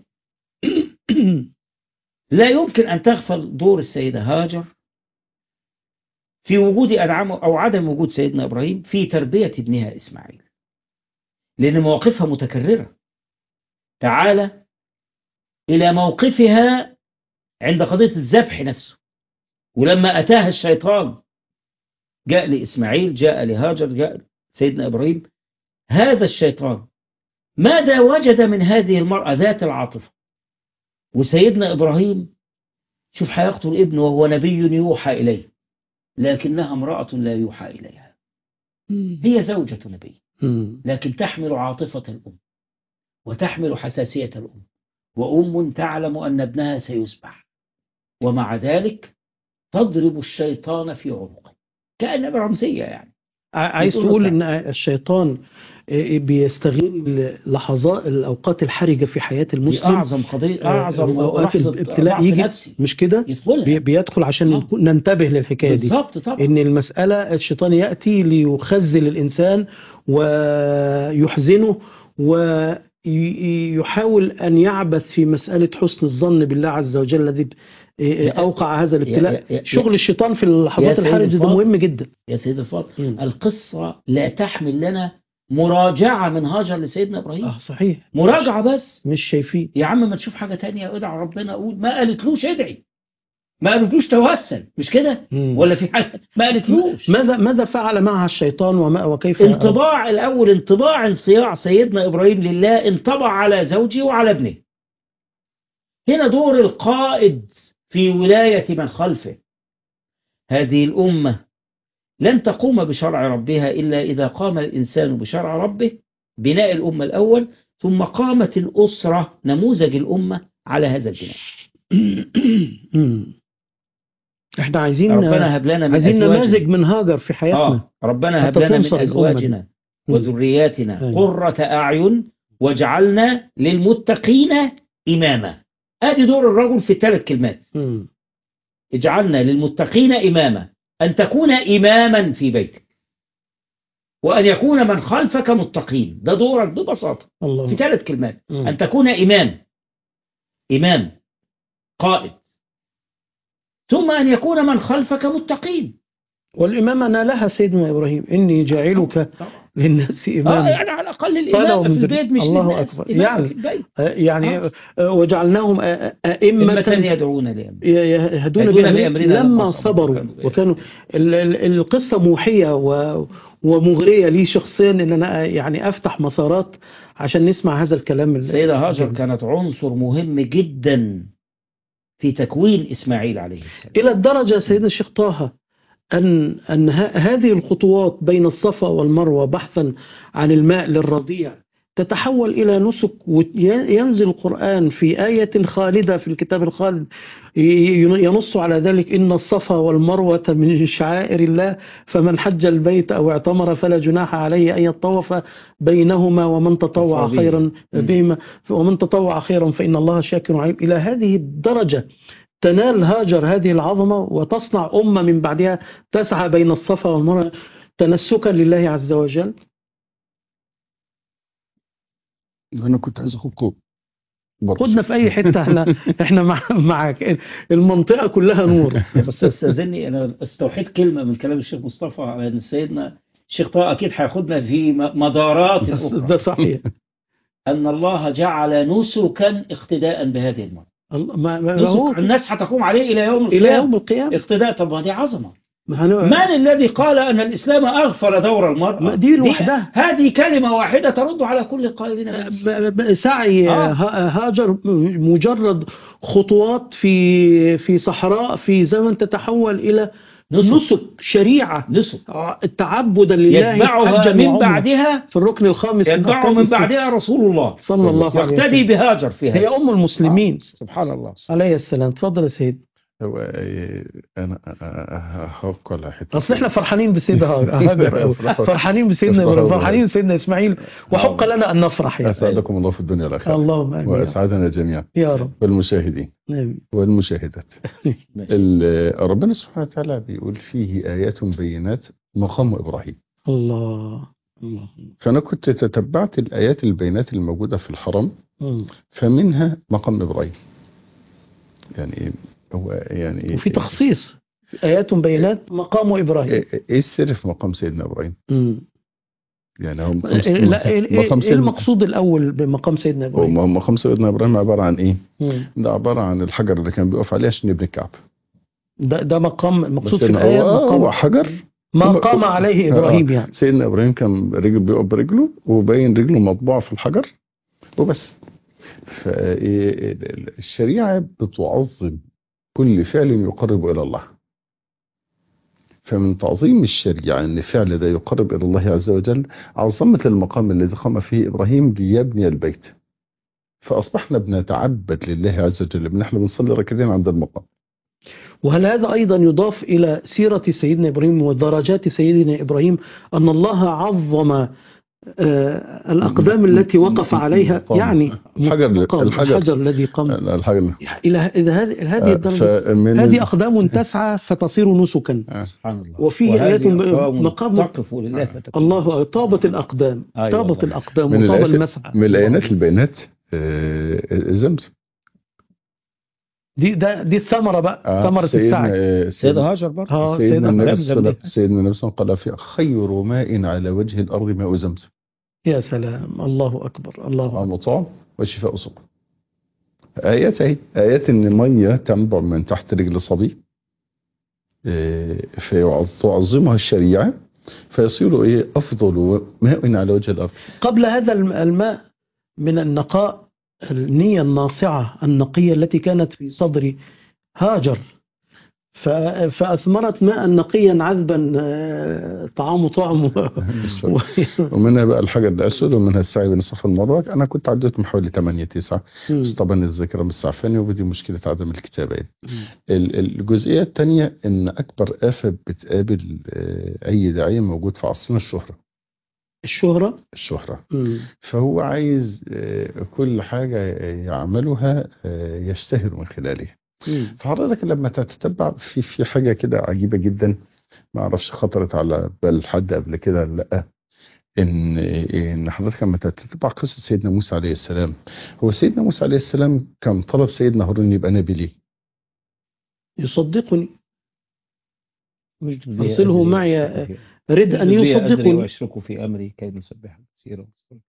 B: لا يمكن أن تغفل دور السيدة هاجر في وجود أنعام أو عدم وجود سيدنا إبراهيم في تربية ابنها إسماعيل لأن مواقفها متكررة تعال إلى موقفها عند قضية الذبح نفسه ولما أتاها الشيطان جاء لإسماعيل جاء لهاجر جاء سيدنا إبراهيم هذا الشيطان ماذا وجد من هذه المرأة ذات العاطفة وسيدنا إبراهيم شوف هيقتل ابنه وهو نبي يوحى إليه لكنها امرأة لا يوحى إليها هي زوجة نبي
A: مم.
B: لكن تحمل عاطفة الأم وتحمل حساسية الأم وأم تعلم أن ابنها سيسبح ومع ذلك تضرب الشيطان في عنقه كأنها برمزية يعني
A: ع- عايز
B: بتقول
A: تقول
B: له
A: ان الشيطان آه، بيستغل لحظات الاوقات الحرجه في حياه
B: دي
A: المسلم
B: أعظم قضية أعظم
A: أوقات
B: لحظة
A: الابتلاء
B: ضعف
A: يجي
B: نفسي
A: مش كده
B: يدخلها
A: بي- بيدخل عشان
B: آه.
A: نكون- ننتبه للحكايه دي
B: بالظبط طبعا
A: ان المساله الشيطان ياتي ليخزل الانسان ويحزنه ويحاول ان يعبث في مساله حسن الظن بالله عز وجل الذي
B: يا-
A: اوقع هذا
B: يا-
A: الابتلاء
B: يا- يا-
A: شغل الشيطان في اللحظات
B: سيد
A: الحرجه ده
B: الفاضل.
A: مهم جدا
B: يا سيد الفاضل
A: مم.
B: القصة لا تحمل لنا مراجعة من هاجر لسيدنا إبراهيم
A: اه صحيح
B: مراجعة بس
A: مش شايفين
B: يا عم ما تشوف حاجة تانية ادعى ربنا قول ما قالتلوش ادعي ما قالتلوش توسل مش كده
A: مم.
B: ولا في حاجة ما قالتلوش
A: ماذا ماذا فعل معها الشيطان وما وكيف
B: انطباع الأول انطباع انصياع سيدنا إبراهيم لله انطبع على زوجه وعلى ابنه هنا دور القائد في ولاية من خلفه هذه الأمة لن تقوم بشرع ربها إلا إذا قام الإنسان بشرع ربه بناء الأمة الأول ثم قامت الأسرة نموذج الأمة على هذا البناء
A: مم. احنا عايزين
B: ربنا هب لنا من
A: عايزين
B: أزواجنا
A: نماذج من هاجر في حياتنا
B: آه ربنا هب
A: حتى
B: لنا من
A: تنصر الأمة
B: أزواجنا
A: دي.
B: وذرياتنا
A: أيوة.
B: قرة أعين واجعلنا للمتقين إماما ادي دور الرجل في ثلاث كلمات
A: مم.
B: اجعلنا للمتقين إماما أن تكون إماما في بيتك وأن يكون من خلفك متقين ده دورك ببساطة في
A: الله
B: ثلاث كلمات
A: مم.
B: أن تكون إمام إمام قائد ثم أن يكون من خلفك متقين
A: والإمامة نالها سيدنا إبراهيم إني جاعلك
B: طبعا
A: للناس
B: آه
A: إماما
B: يعني على الأقل
A: قال
B: الإمام في
A: ومن
B: البيت مش
A: الله
B: للناس
A: أكبر.
B: إمام
A: يعني
B: في البيت
A: آه، يعني
B: آه.
A: آه، وجعلناهم آه، آه،
B: إمة
A: أئمة
B: يدعون لأمر
A: يهدون
B: يهدون
A: بأمرنا
B: بأمرنا
A: لما
B: لما
A: صبروا
B: صبروا.
A: وكانوا ال- ال- القصة موحية و- ومغرية لي شخصيا ان انا يعني افتح مسارات عشان نسمع هذا الكلام ال-
B: السيدة هاجر كانت عنصر مهم جدا في تكوين إسماعيل عليه السلام
A: الى الدرجة سيدنا الشيخ طه ان ان ه- هذه الخطوات بين الصفا والمروة بحثا عن الماء للرضيع تتحول الى نسك وينزل القرآن في آية خالدة في الكتاب الخالد ي- ينص على ذلك إن الصفا والمروة من شعائر الله فمن حج البيت أو اعتمر فلا جناح عليه أن يطوف بينهما ومن تطوع
B: فضيلة.
A: خيرا
B: مم.
A: بهما ومن تطوع خيرا فإن الله شاكر عليم إلى هذه الدرجة تنال هاجر هذه العظمة وتصنع أمة من بعدها تسعى بين الصفا والمروة تنسكا لله عز وجل
C: انا كنت عايز اخدكم برضه.
A: خدنا في اي حته احنا احنا مع معاك المنطقه كلها نور
B: بس استاذني انا استوحيت كلمه من كلام الشيخ مصطفى على ان سيدنا الشيخ طه اكيد هياخدنا في م- مدارات
A: ده
B: اخرى
A: صحيح
B: ان الله جعل نسكا اقتداء بهذه المرأة
A: الله- ما ما ما هو
B: نسك الناس هتقوم عليه الى يوم
A: الى
B: القيامه
A: يوم القيامه
B: اقتداء طب ما دي عظمه
A: ما هن-
B: من الذي قال ان الاسلام اغفل دور المراه
A: ما دي لوحدها.
B: هذه كلمه واحده ترد على كل القائلين بها.
A: ب- ب- سعي
B: آه.
A: ه- هاجر مجرد خطوات في في صحراء في زمن تتحول الى
B: نسك.
A: نسك شريعه
B: نسك
A: تعبدا لله
B: يتبعها
A: حجا
B: من
A: وعمرة.
B: بعدها
A: في الركن الخامس
B: يتبعه من بعدها رسول الله
A: صلى الله عليه
B: يقتدي
A: وسلم
B: بهاجر في هذا
A: هي ام المسلمين
B: سبحان الله
A: عليه السلام تفضل يا سيد
C: هو إيه، انا هحق على حته
A: اصل احنا فرحانين بسيدة هاجر أوي. فرحانين بسيدنا
C: أفرحوا
A: ابراهيم
C: بها.
A: فرحانين بسيدنا اسماعيل وحق لنا ان نفرح يا
C: اسعدكم الله في الدنيا والاخره
A: اللهم امين
C: واسعدنا جميعا
A: يا رب
C: والمشاهدين
A: آمين.
C: والمشاهدات ال- ربنا سبحانه وتعالى بيقول فيه ايات بينات مقام ابراهيم
A: الله الله
C: فانا كنت تتبعت الايات البينات الموجوده في الحرم
A: مم.
C: فمنها مقام ابراهيم يعني هو يعني
A: وفي تخصيص ايات بينات مقام ابراهيم
C: ايه إيه السر في مقام سيدنا ابراهيم
A: مم.
C: يعني هو مقام
A: إيه- لا ايه إيه-
C: مقام
A: إيه
C: سيدنا
A: المقصود الاول بمقام سيدنا
C: هو
A: ابراهيم
C: مقام سيدنا ابراهيم عباره عن ايه
A: مم.
C: ده عباره عن الحجر اللي كان بيقف عليه عشان يبني الكعبه
A: ده ده مقام المقصود
C: بس
A: في
C: إن
A: الايه
C: هو هو
A: مقام
C: حجر
A: ما
C: هم-
A: قام عليه
C: آه،
A: ابراهيم يعني
C: سيدنا ابراهيم كان رجل بيقف برجله وباين رجله مطبوعه في الحجر وبس فالشريعه بتعظم كل فعل يقرب الى الله فمن تعظيم الشريعه ان فعل ده يقرب الى الله عز وجل عظمت المقام الذي قام فيه ابراهيم ليبني البيت فاصبحنا بنتعبد لله عز وجل ان احنا بنصلي ركعتين عند المقام
A: وهل هذا ايضا يضاف الى سيره سيدنا ابراهيم ودرجات سيدنا ابراهيم ان الله عظم آه، الاقدام التي وقف عليها
C: مقام.
A: يعني
C: الحجر
A: مقام
C: الحجر
A: الحجر الذي قام
C: الحجر
A: الى إذا هذه هذه الدرجه
C: فمن
A: هذه أقدام تسعى فتصير نسكا
B: سبحان الله
A: وفيه
B: وهذه
A: آيات
B: أقوام
A: مقام-
B: تقف لله فتكون.
A: الله طابت الأقدام
B: أيوة
A: طابت
B: والله.
A: الأقدام
C: من
A: وطاب
C: الآيات-
A: المسعى
C: من الايات البينات آه، زمزم
A: دي ده دي الثمرة بقى
C: آه،
A: ثمرة
C: سيدنا-
A: السعي
C: آه،
B: سيدة هاجر برضه
A: اه
C: سيدنا
A: سيدنا
C: النبي
B: زمزم
C: صلى الله
B: دي.
C: سيدنا النبي صلى الله عليه وسلم قال في خير ماء على وجه الارض ماء زمزم
A: يا سلام الله أكبر الله أكبر
C: طعام طعم وشفاء سقم ايات اهي ايات ان ميه تنبع من تحت رجل صبي آه، فيعظمها الشريعه فيصير ايه افضل ماء على وجه الارض
A: قبل هذا الم- الماء من النقاء النية الناصعة النقية التي كانت في صدر هاجر ف- فأثمرت ماء نقيا عذبا آه، طعامه طعم و- و-
C: ومنها بقى الحجر الاسود ومنها السعي بين الصفا والمروه انا كنت عديتهم حوالي 8 9 بس طبعا الذاكره مش سعفاني ودي مشكله عدم الكتابه يعني. ال- الجزئيه الثانيه ان اكبر افه بتقابل آه، اي داعيه موجود في عصرنا الشهره
A: الشهرة
C: الشهره
A: مم.
C: فهو عايز آه، كل حاجه يعملها آه، يشتهر من خلالها
A: مم.
C: فحضرتك لما تتتبع في في حاجه كده عجيبه جدا ما اعرفش خطرت على بال حد قبل كده ولا لا ان ان حضرتك لما تتبع قصه سيدنا موسى عليه السلام هو سيدنا موسى عليه السلام كان طلب سيدنا هارون يبقى نبي ليه؟
A: يصدقني
B: مجد بي
A: أرسله
B: أزري
A: معي
B: وأشركه في-
A: رد أن
B: مجد بي أزري
A: يصدقني
B: واشركوا في امري كي نسبحك كثيرا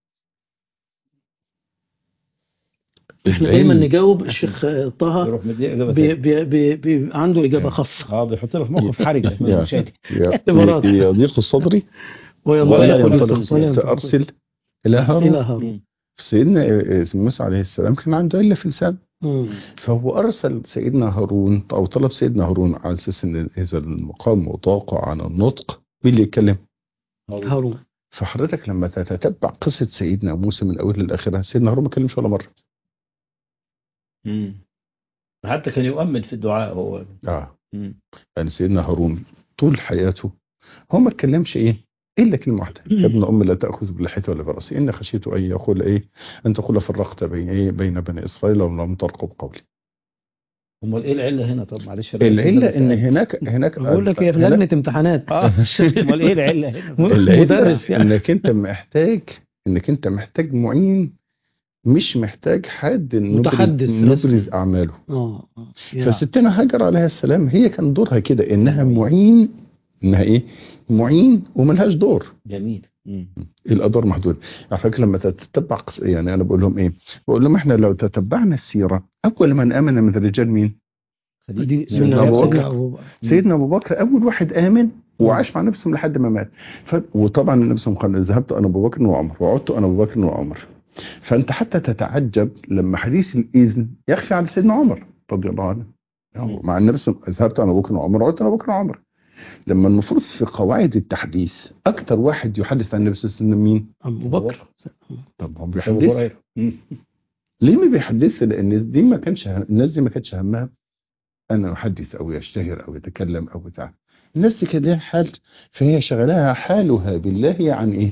A: احنا
C: العلم-
A: دايما نجاوب الشيخ طه
B: يروح مدي اجابه
A: بي
B: تانية.
A: بي بي بي عنده إجابة خاصة
B: اه بيحط لك موقف حرج من
C: يا-
B: المشاكل
C: ي-
A: اختبارات.
C: ي- يضيق صدري
B: ولا
A: ولا
B: ينطق
A: ينطق
B: صوت.
A: ولا ينطق
C: فارسل الى هارون
A: إلى هارون
C: سيدنا موسى عليه السلام كان عنده عله في لسانه
A: مم.
C: فهو ارسل سيدنا هارون او طلب سيدنا هارون على اساس ان اذا المقام وضاق عن النطق مين اللي يتكلم؟
A: هارون
C: فحضرتك لما تتتبع قصه سيدنا موسى من اولها لاخرها سيدنا هارون ما كلمش ولا مره
B: مم. حتى كان يؤمن في الدعاء هو
C: اه
B: مم.
C: يعني سيدنا هارون طول حياته هو ما اتكلمش ايه الا كلمه واحده يا ابن ام لا تاخذ بلحيتي ولا براسي ان خشيت ان يقول ايه ان تقول فرقت بين ايه بين بني اسرائيل ولم ترقب قولي
B: امال ايه العله هنا طب معلش
C: العله ان هناك هناك
A: بقول لك هي في
C: هناك-
A: لجنة امتحانات
B: اه امال ايه العله هنا
C: العلة
A: مدرس يعني
C: انك انت محتاج انك انت محتاج معين مش محتاج حد نبرز,
A: متحدث
C: نبرز
A: رسمي.
C: اعماله
A: اه آه. يا.
C: فستنا هاجر عليها السلام هي كان دورها كده انها معين انها ايه معين وملهاش دور
B: جميل مم.
C: الادوار محدوده على فكره لما تتبع قص- يعني انا بقول لهم ايه بقول لهم احنا لو تتبعنا السيره اول من امن من الرجال مين
A: دي
B: خديجة.
A: سنة
C: أبو
A: سيدنا
C: بكر.
A: أبو بكر.
C: سيدنا ابو بكر اول واحد امن وعاش مع النبي صلى الله عليه وسلم لحد ما مات ف... وطبعا النبي صلى الله عليه وسلم قال ذهبت انا ابو بكر وعمر وعدت انا ابو بكر وعمر فانت حتى تتعجب لما حديث الاذن يخفي على سيدنا عمر رضي الله عنه يعني مع النبي صلى الله عليه وسلم ذهبت انا ابو بكر وعمر وعدت انا ابو بكر وعمر لما المفروض في قواعد التحديث اكثر واحد يحدث عن النبي صلى الله عليه وسلم مين؟
A: أبو بكر
C: طب هو
B: أبو
C: بيحدث
B: هريرة مم.
C: ليه ما بيحدثش لان الناس دي ما كانش الناس دي ما كانتش همها انا احدث او يشتهر او يتكلم او بتاع الناس دي كان ليها حال فهي شغلها حالها بالله عن ايه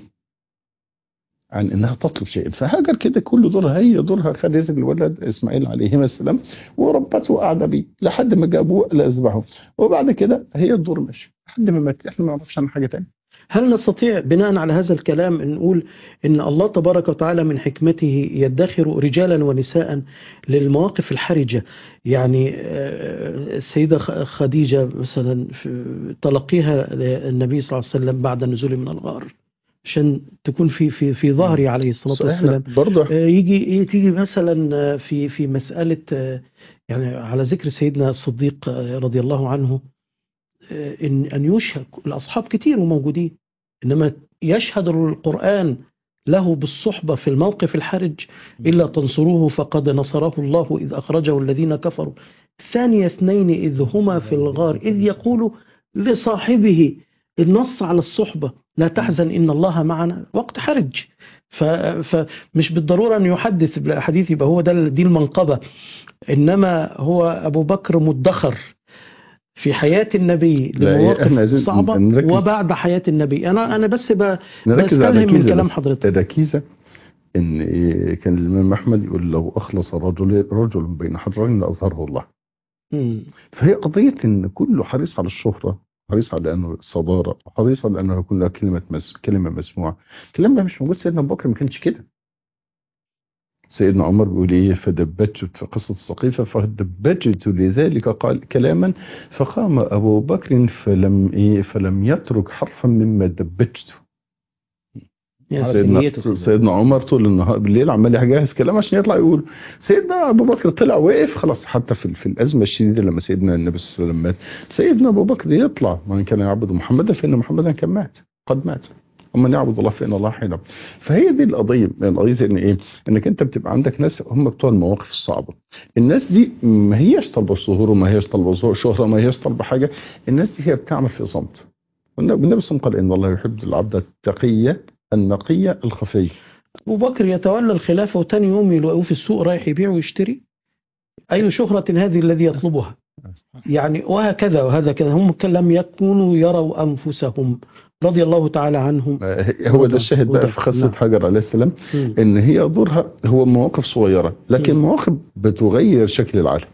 C: عن انها تطلب شيء فهاجر كده كل دورها هي دورها خدت الولد اسماعيل عليه السلام وربته وقاعده بيه لحد ما جابوه لاذبحه وبعد كده هي الدور ماشي لحد ما مات احنا ما نعرفش عن حاجه تانية
A: هل نستطيع بناء على هذا الكلام أن نقول ان الله تبارك وتعالى من حكمته يدخر رجالا ونساء للمواقف الحرجه يعني آه، السيده خ- خديجه مثلا في تلقيها النبي صلى الله عليه وسلم بعد نزوله من الغار عشان تكون في في في ظهره عليه الصلاه والسلام
C: برضه
A: آه، يجي تيجي مثلا آه، في في مسألة آه، يعني على ذكر سيدنا الصديق آه، رضي الله عنه آه، إن أن يشهد الأصحاب كتير وموجودين إنما يشهد القرآن له بالصحبة في الموقف الحرج إلا تنصروه فقد نصره الله إذ أخرجه الذين كفروا ثاني اثنين إذ هما في الغار إذ يقول لصاحبه النص على الصحبة لا تحزن إن الله معنا وقت حرج ف- فمش بالضرورة أن يحدث بالأحاديث يبقى هو ده دي المنقبة إنما هو أبو بكر مدخر في حياة النبي
C: لا،
A: لمواقف
C: إحنا عايزين
A: صعبة
C: نركز.
A: وبعد حياة النبي أنا أنا بس ب-
C: نركز على
A: بستلهم من
C: كيزة
A: كلام
C: بس.
A: حضرتك
C: الركيزة ان إيه كان الامام احمد يقول لو اخلص رجل رجل بين حجرين لاظهره الله
A: مم.
C: فهي قضيه ان كله حريص على الشهره حريص على انه صداره حريص على انه يكون له كلمه مس... كلمه مسموعه الكلام ده مش موجود سيدنا ابو بكر ما كانش كده سيدنا عمر بيقول ايه فدبجت في قصه السقيفه فدبجت لذلك قال كلاما فقام ابو بكر فلم ايه فلم يترك حرفا مما دبجته
A: يا
B: على
A: سيدي.
C: سيدنا
B: نيته كده.
C: سيدنا عمر طول النهار بالليل عمال يجهز كلام عشان يطلع يقول سيدنا ابو بكر طلع وقف خلاص حتى في, في الازمه الشديده لما سيدنا النبي صلى الله عليه وسلم مات سيدنا ابو بكر يطلع من كان يعبد محمدا فان محمدا كان مات قد مات ومن يعبد الله فان الله حي له فهي دي القضيه القضيه ان ايه انك انت بتبقى عندك ناس هم بتوع المواقف الصعبه الناس دي ما هياش طالبه ظهور وما هياش طالبه شهره ما هياش طالبه حاجه الناس دي هي بتعمل في صمت والنبي صلى الله عليه وسلم قال ان الله يحب العبد التقي النقي الخفي
A: أبو بكر يتولى الخلافة وتاني يوم يلاقوه في السوق رايح يبيع ويشتري أي شهرة هذه الذي يطلبها يعني وهكذا وهذا كذا هم لم يكونوا يروا أنفسهم رضي الله تعالى عنهم
C: هو ده الشاهد بقى
A: وده.
C: في قصه
A: نعم.
C: حجر عليه السلام
A: مم.
C: ان هي دورها هو مواقف صغيره لكن
A: مم.
C: مواقف بتغير شكل العالم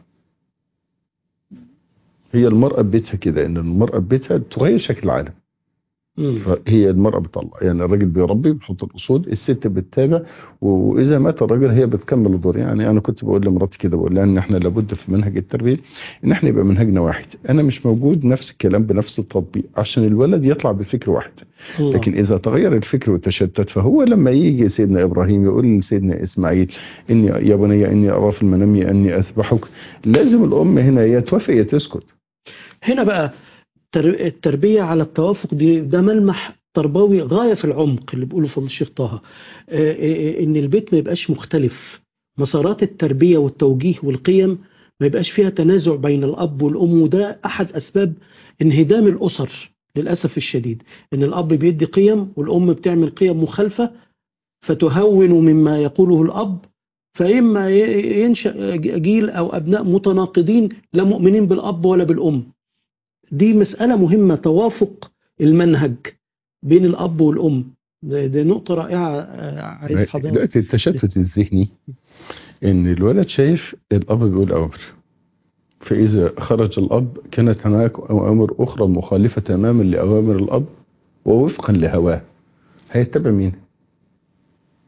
C: هي المرأة ببيتها كده ان المرأة ببيتها تغير شكل العالم
A: مم.
C: فهي المرأة بتطلع يعني الراجل بيربي بيحط الأصول الست بتتابع وإذا مات الراجل هي بتكمل الدور يعني أنا كنت بقول لمراتي كده بقول لها إن إحنا لابد في منهج التربية إن إحنا يبقى منهجنا واحد أنا مش موجود نفس الكلام بنفس التطبيق عشان الولد يطلع بفكر واحد
A: الله.
C: لكن إذا تغير الفكر وتشتت فهو لما يجي سيدنا إبراهيم يقول لسيدنا إسماعيل إني يا بني إني أرى في المنام أني أذبحك لازم الأم هنا يا توافق يا تسكت
A: هنا بقى تر- التربية على التوافق دي ده ملمح تربوي غاية في العمق اللي بيقوله فضل الشيخ طه آه، آه، إن البيت ما يبقاش مختلف مسارات التربية والتوجيه والقيم ما يبقاش فيها تنازع بين الأب والأم وده أحد أسباب انهدام الأسر للأسف الشديد إن الأب بيدي قيم والأم بتعمل قيم مخالفة فتهون مما يقوله الأب فإما ي- ينشأ جيل أو أبناء متناقضين لا مؤمنين بالأب ولا بالأم دي مسألة مهمة توافق المنهج بين الأب والأم ده, ده نقطة رائعة آه، عايز حضرتك
C: دلوقتي التشتت الذهني ان الولد شايف الاب بيقول اوامر فاذا خرج الاب كانت هناك اوامر اخرى مخالفه تماما لاوامر الاب ووفقا لهواه هيتبع مين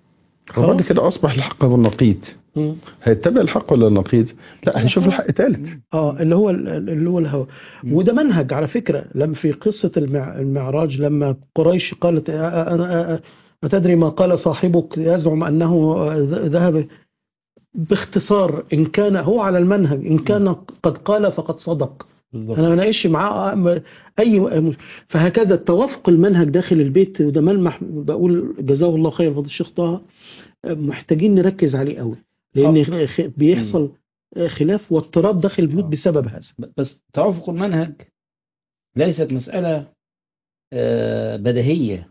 C: وبعد
A: خلاص.
C: كده اصبح الحق والنقيض
A: مم.
C: هيتبع الحق ولا النقيض؟ لا هيشوف الحق ثالث
A: اه اللي هو اللي هو الهوى
B: مم.
A: وده منهج على فكره لما في قصه المع... المعراج لما قريش قالت أ- أ- أ- أ- أتدري ما قال صاحبك يزعم انه ذ- ذهب باختصار ان كان هو على المنهج ان كان قد قال فقد صدق انا ما ناقش معاه م- اي م- فهكذا التوافق المنهج داخل البيت وده ملمح بقول جزاه الله خير فضل الشيخ طه محتاجين نركز عليه قوي لان خ- بيحصل خلاف واضطراب داخل البيوت
B: آه.
A: بسبب هذا
B: بس توافق المنهج ليست مسألة آه، بديهية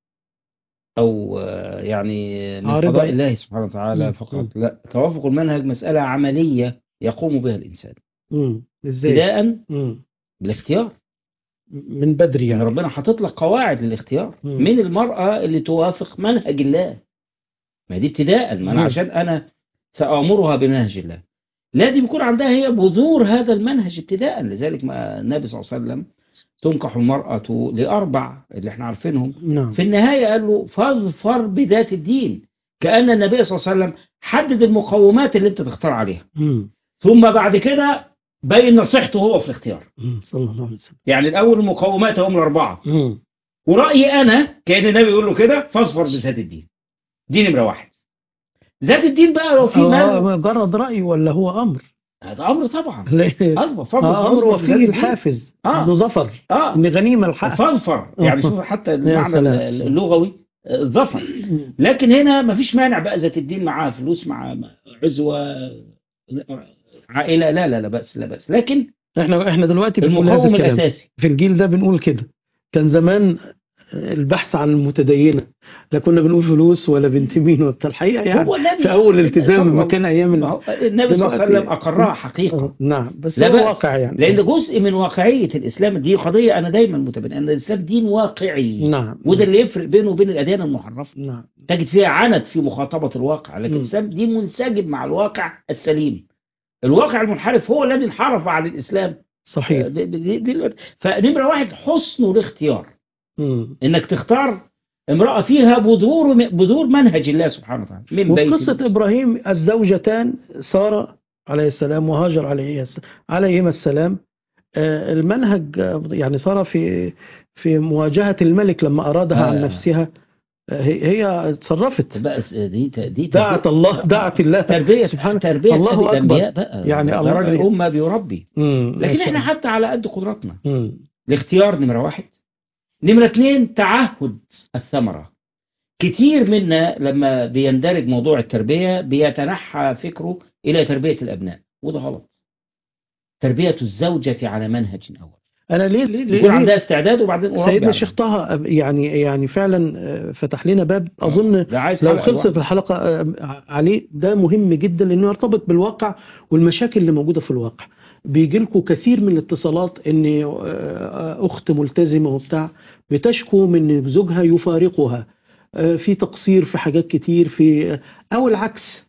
B: أو آه، يعني من
A: عارضة.
B: قضاء الله سبحانه
A: مم.
B: وتعالى فقط لا توافق المنهج مسألة عملية يقوم بها الإنسان
A: امم ازاي
B: ابتداء
A: مم.
B: بالاختيار
A: من بدري
B: يعني
A: يعني
B: ربنا حاطط لك قواعد للاختيار
A: مم.
B: من المرأة اللي توافق منهج الله ما دي ابتداء ما أنا
A: مم.
B: عشان أنا سأمرها بمنهج الله لازم يكون عندها هي بذور هذا المنهج ابتداء لذلك ما النبي صلى الله عليه وسلم تنكح المرأة لأربع اللي احنا عارفينهم
A: نعم
B: في النهاية قال له فاظفر بذات الدين كأن النبي صلى الله عليه وسلم حدد المقومات اللي انت تختار عليها
A: مم.
B: ثم بعد كده بين نصيحته هو في الاختيار
A: مم. صلى الله عليه وسلم
B: يعني الأول المقومات هم الأربعة
A: مم.
B: ورأيي أنا كأن النبي يقول له كده فاظفر بذات الدين دي نمرة واحد ذات الدين بقى لو في مال
A: آه، مجرد رأي ولا هو أمر
B: هذا أمر طبعا
A: ليه؟
B: أظفر فاظفر
A: آه، أمر
B: فاظفر
A: وفيه
B: بذات الدين.
A: الحافز
B: آه.
A: إنه ظفر
B: اه
A: إن غنيمة الحق
B: فاظفر يعني شوف حتى المعنى
A: سلام.
B: اللغوي آه، ظفر لكن هنا مفيش مانع بقى ذات الدين معاها فلوس مع عزوة عائلة لا لا لا بأس لا بأس لكن
A: احنا احنا دلوقتي بنقول هذا
B: المقوم
A: الكلام
B: الأساسي
A: في الجيل ده بنقول كده كان زمان البحث عن المتدينة لا كنا بنقول فلوس ولا بنت مين وبتاع الحقيقة يعني
B: هو النبي
A: في أول التزام
B: صلى
A: ما كان أيام
B: ما
A: ال-
B: هو النبي صلى الله عليه وسلم
A: دلوقتي-
B: أقرها حقيقة
A: آه، نعم بس
B: لا
A: هو
B: بأس.
A: واقع يعني
B: لأن جزء من واقعية الإسلام دي قضية أنا دايما متبنى أن الإسلام دين واقعي
A: نعم
B: وده اللي يفرق بينه وبين الأديان المحرفة
A: نعم
B: تجد فيها عنت في مخاطبة الواقع لكن
A: م.
B: الإسلام دين منسجم مع الواقع السليم الواقع المنحرف هو الذي انحرف عن الإسلام
A: صحيح
B: دي دي دي فنمرة واحد حسن الاختيار
A: مم.
B: انك تختار امرأة فيها بذور بذور منهج الله سبحانه وتعالى من
A: وفي
B: بيت
A: قصة إبراهيم الزوجتان سارة عليه السلام وهاجر عليه الس- عليهما السلام آه، المنهج آه، يعني سارة في في مواجهة الملك لما أرادها عن
B: آه.
A: نفسها آه، هي هي اتصرفت
B: بقى دي دي
A: دعت الله دعت الله
B: تربية
A: سبحان
B: تربية
A: الله
B: الله
A: أكبر.
B: الأنبياء بقى
A: يعني
B: ده
A: الله-
B: راجل أمة بيربي
A: مم، ما
B: لكن
A: شاء
B: احنا
A: الله.
B: حتى على قد قدراتنا
A: مم.
B: الاختيار نمرة واحد نمرة اتنين تعهد الثمرة كتير منا لما بيندرج موضوع التربية بيتنحى فكره إلى تربية الأبناء وده غلط تربية الزوجة على منهج أول
A: أنا ليه ليه ليه,
B: يكون
A: ليه
B: عندها استعداد وبعدين أربي
A: سيدنا
B: عليها.
A: الشيخ طه يعني يعني فعلا آه، فتح لنا باب أظن
B: ده عايز
A: لو
B: حلقة
A: خلصت
B: لوحده.
A: الحلقة آه، عليه ده مهم جدا لأنه يرتبط بالواقع والمشاكل اللي موجودة في الواقع بيجي لكم كثير من الاتصالات ان آه، اخت ملتزمه وبتاع بتشكو من زوجها يفارقها آه، في تقصير في حاجات كتير في او العكس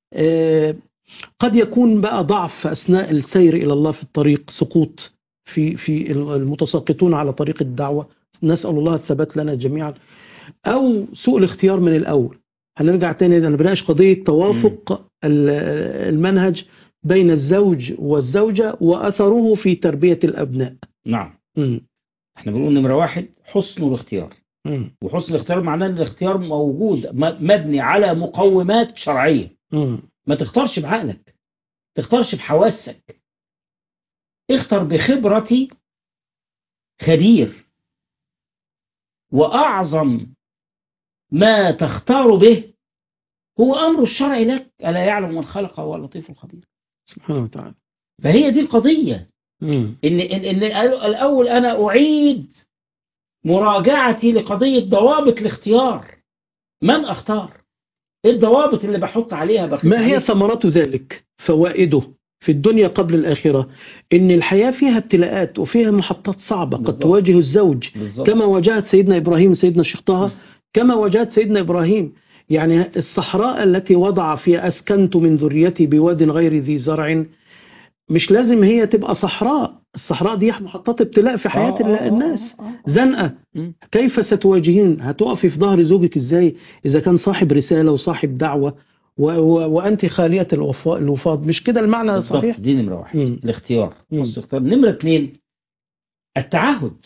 A: آه، قد يكون بقى ضعف اثناء السير الى الله في الطريق سقوط في في المتساقطون على طريق الدعوه نسال الله الثبات لنا جميعا او سوء الاختيار من الاول هنرجع تاني انا بناقش قضيه توافق ال- المنهج بين الزوج والزوجه واثره في تربيه الابناء
B: نعم
A: مم.
B: احنا بنقول نمرة واحد حسن الاختيار
A: مم.
B: وحسن الاختيار معناه ان الاختيار موجود م- مبني على مقومات شرعية
A: مم.
B: ما تختارش بعقلك تختارش بحواسك اختر بخبرة خبير وأعظم ما تختار به هو أمر الشرع لك ألا يعلم من خلق هو اللطيف الخبير
A: سبحانه وتعالى
B: فهي دي القضية
A: مم.
B: إن, إن, إن الأول أنا أعيد مراجعتي لقضية ضوابط الاختيار من أختار إيه الضوابط اللي بحط عليها بقيس
A: ما هي
B: عليها؟
A: ثمرات ذلك فوائده في الدنيا قبل الآخرة إن الحياة فيها ابتلاءات وفيها محطات صعبة قد
B: بالضبط.
A: تواجه الزوج
B: بالظبط
A: كما واجهت سيدنا إبراهيم سيدنا الشيخ طه كما واجهت سيدنا إبراهيم يعني الصحراء التي وضع فيها أسكنت من ذريتي بواد غير ذي زرع مش لازم هي تبقى صحراء الصحراء دي محطات ابتلاء في حياة
B: آه، آه، آه،
A: الناس
B: آه، آه.
A: زنقة
B: مم.
A: كيف ستواجهين هتقفي في ظهر زوجك ازاي اذا كان صاحب رسالة وصاحب دعوة و و وانت خالية الوفا- الوفاض مش كده المعنى
B: بالضبط
A: صحيح
B: دي نمرة واحد
A: مم.
B: الاختيار
A: مم.
B: بص اختار نمرة اثنين التعهد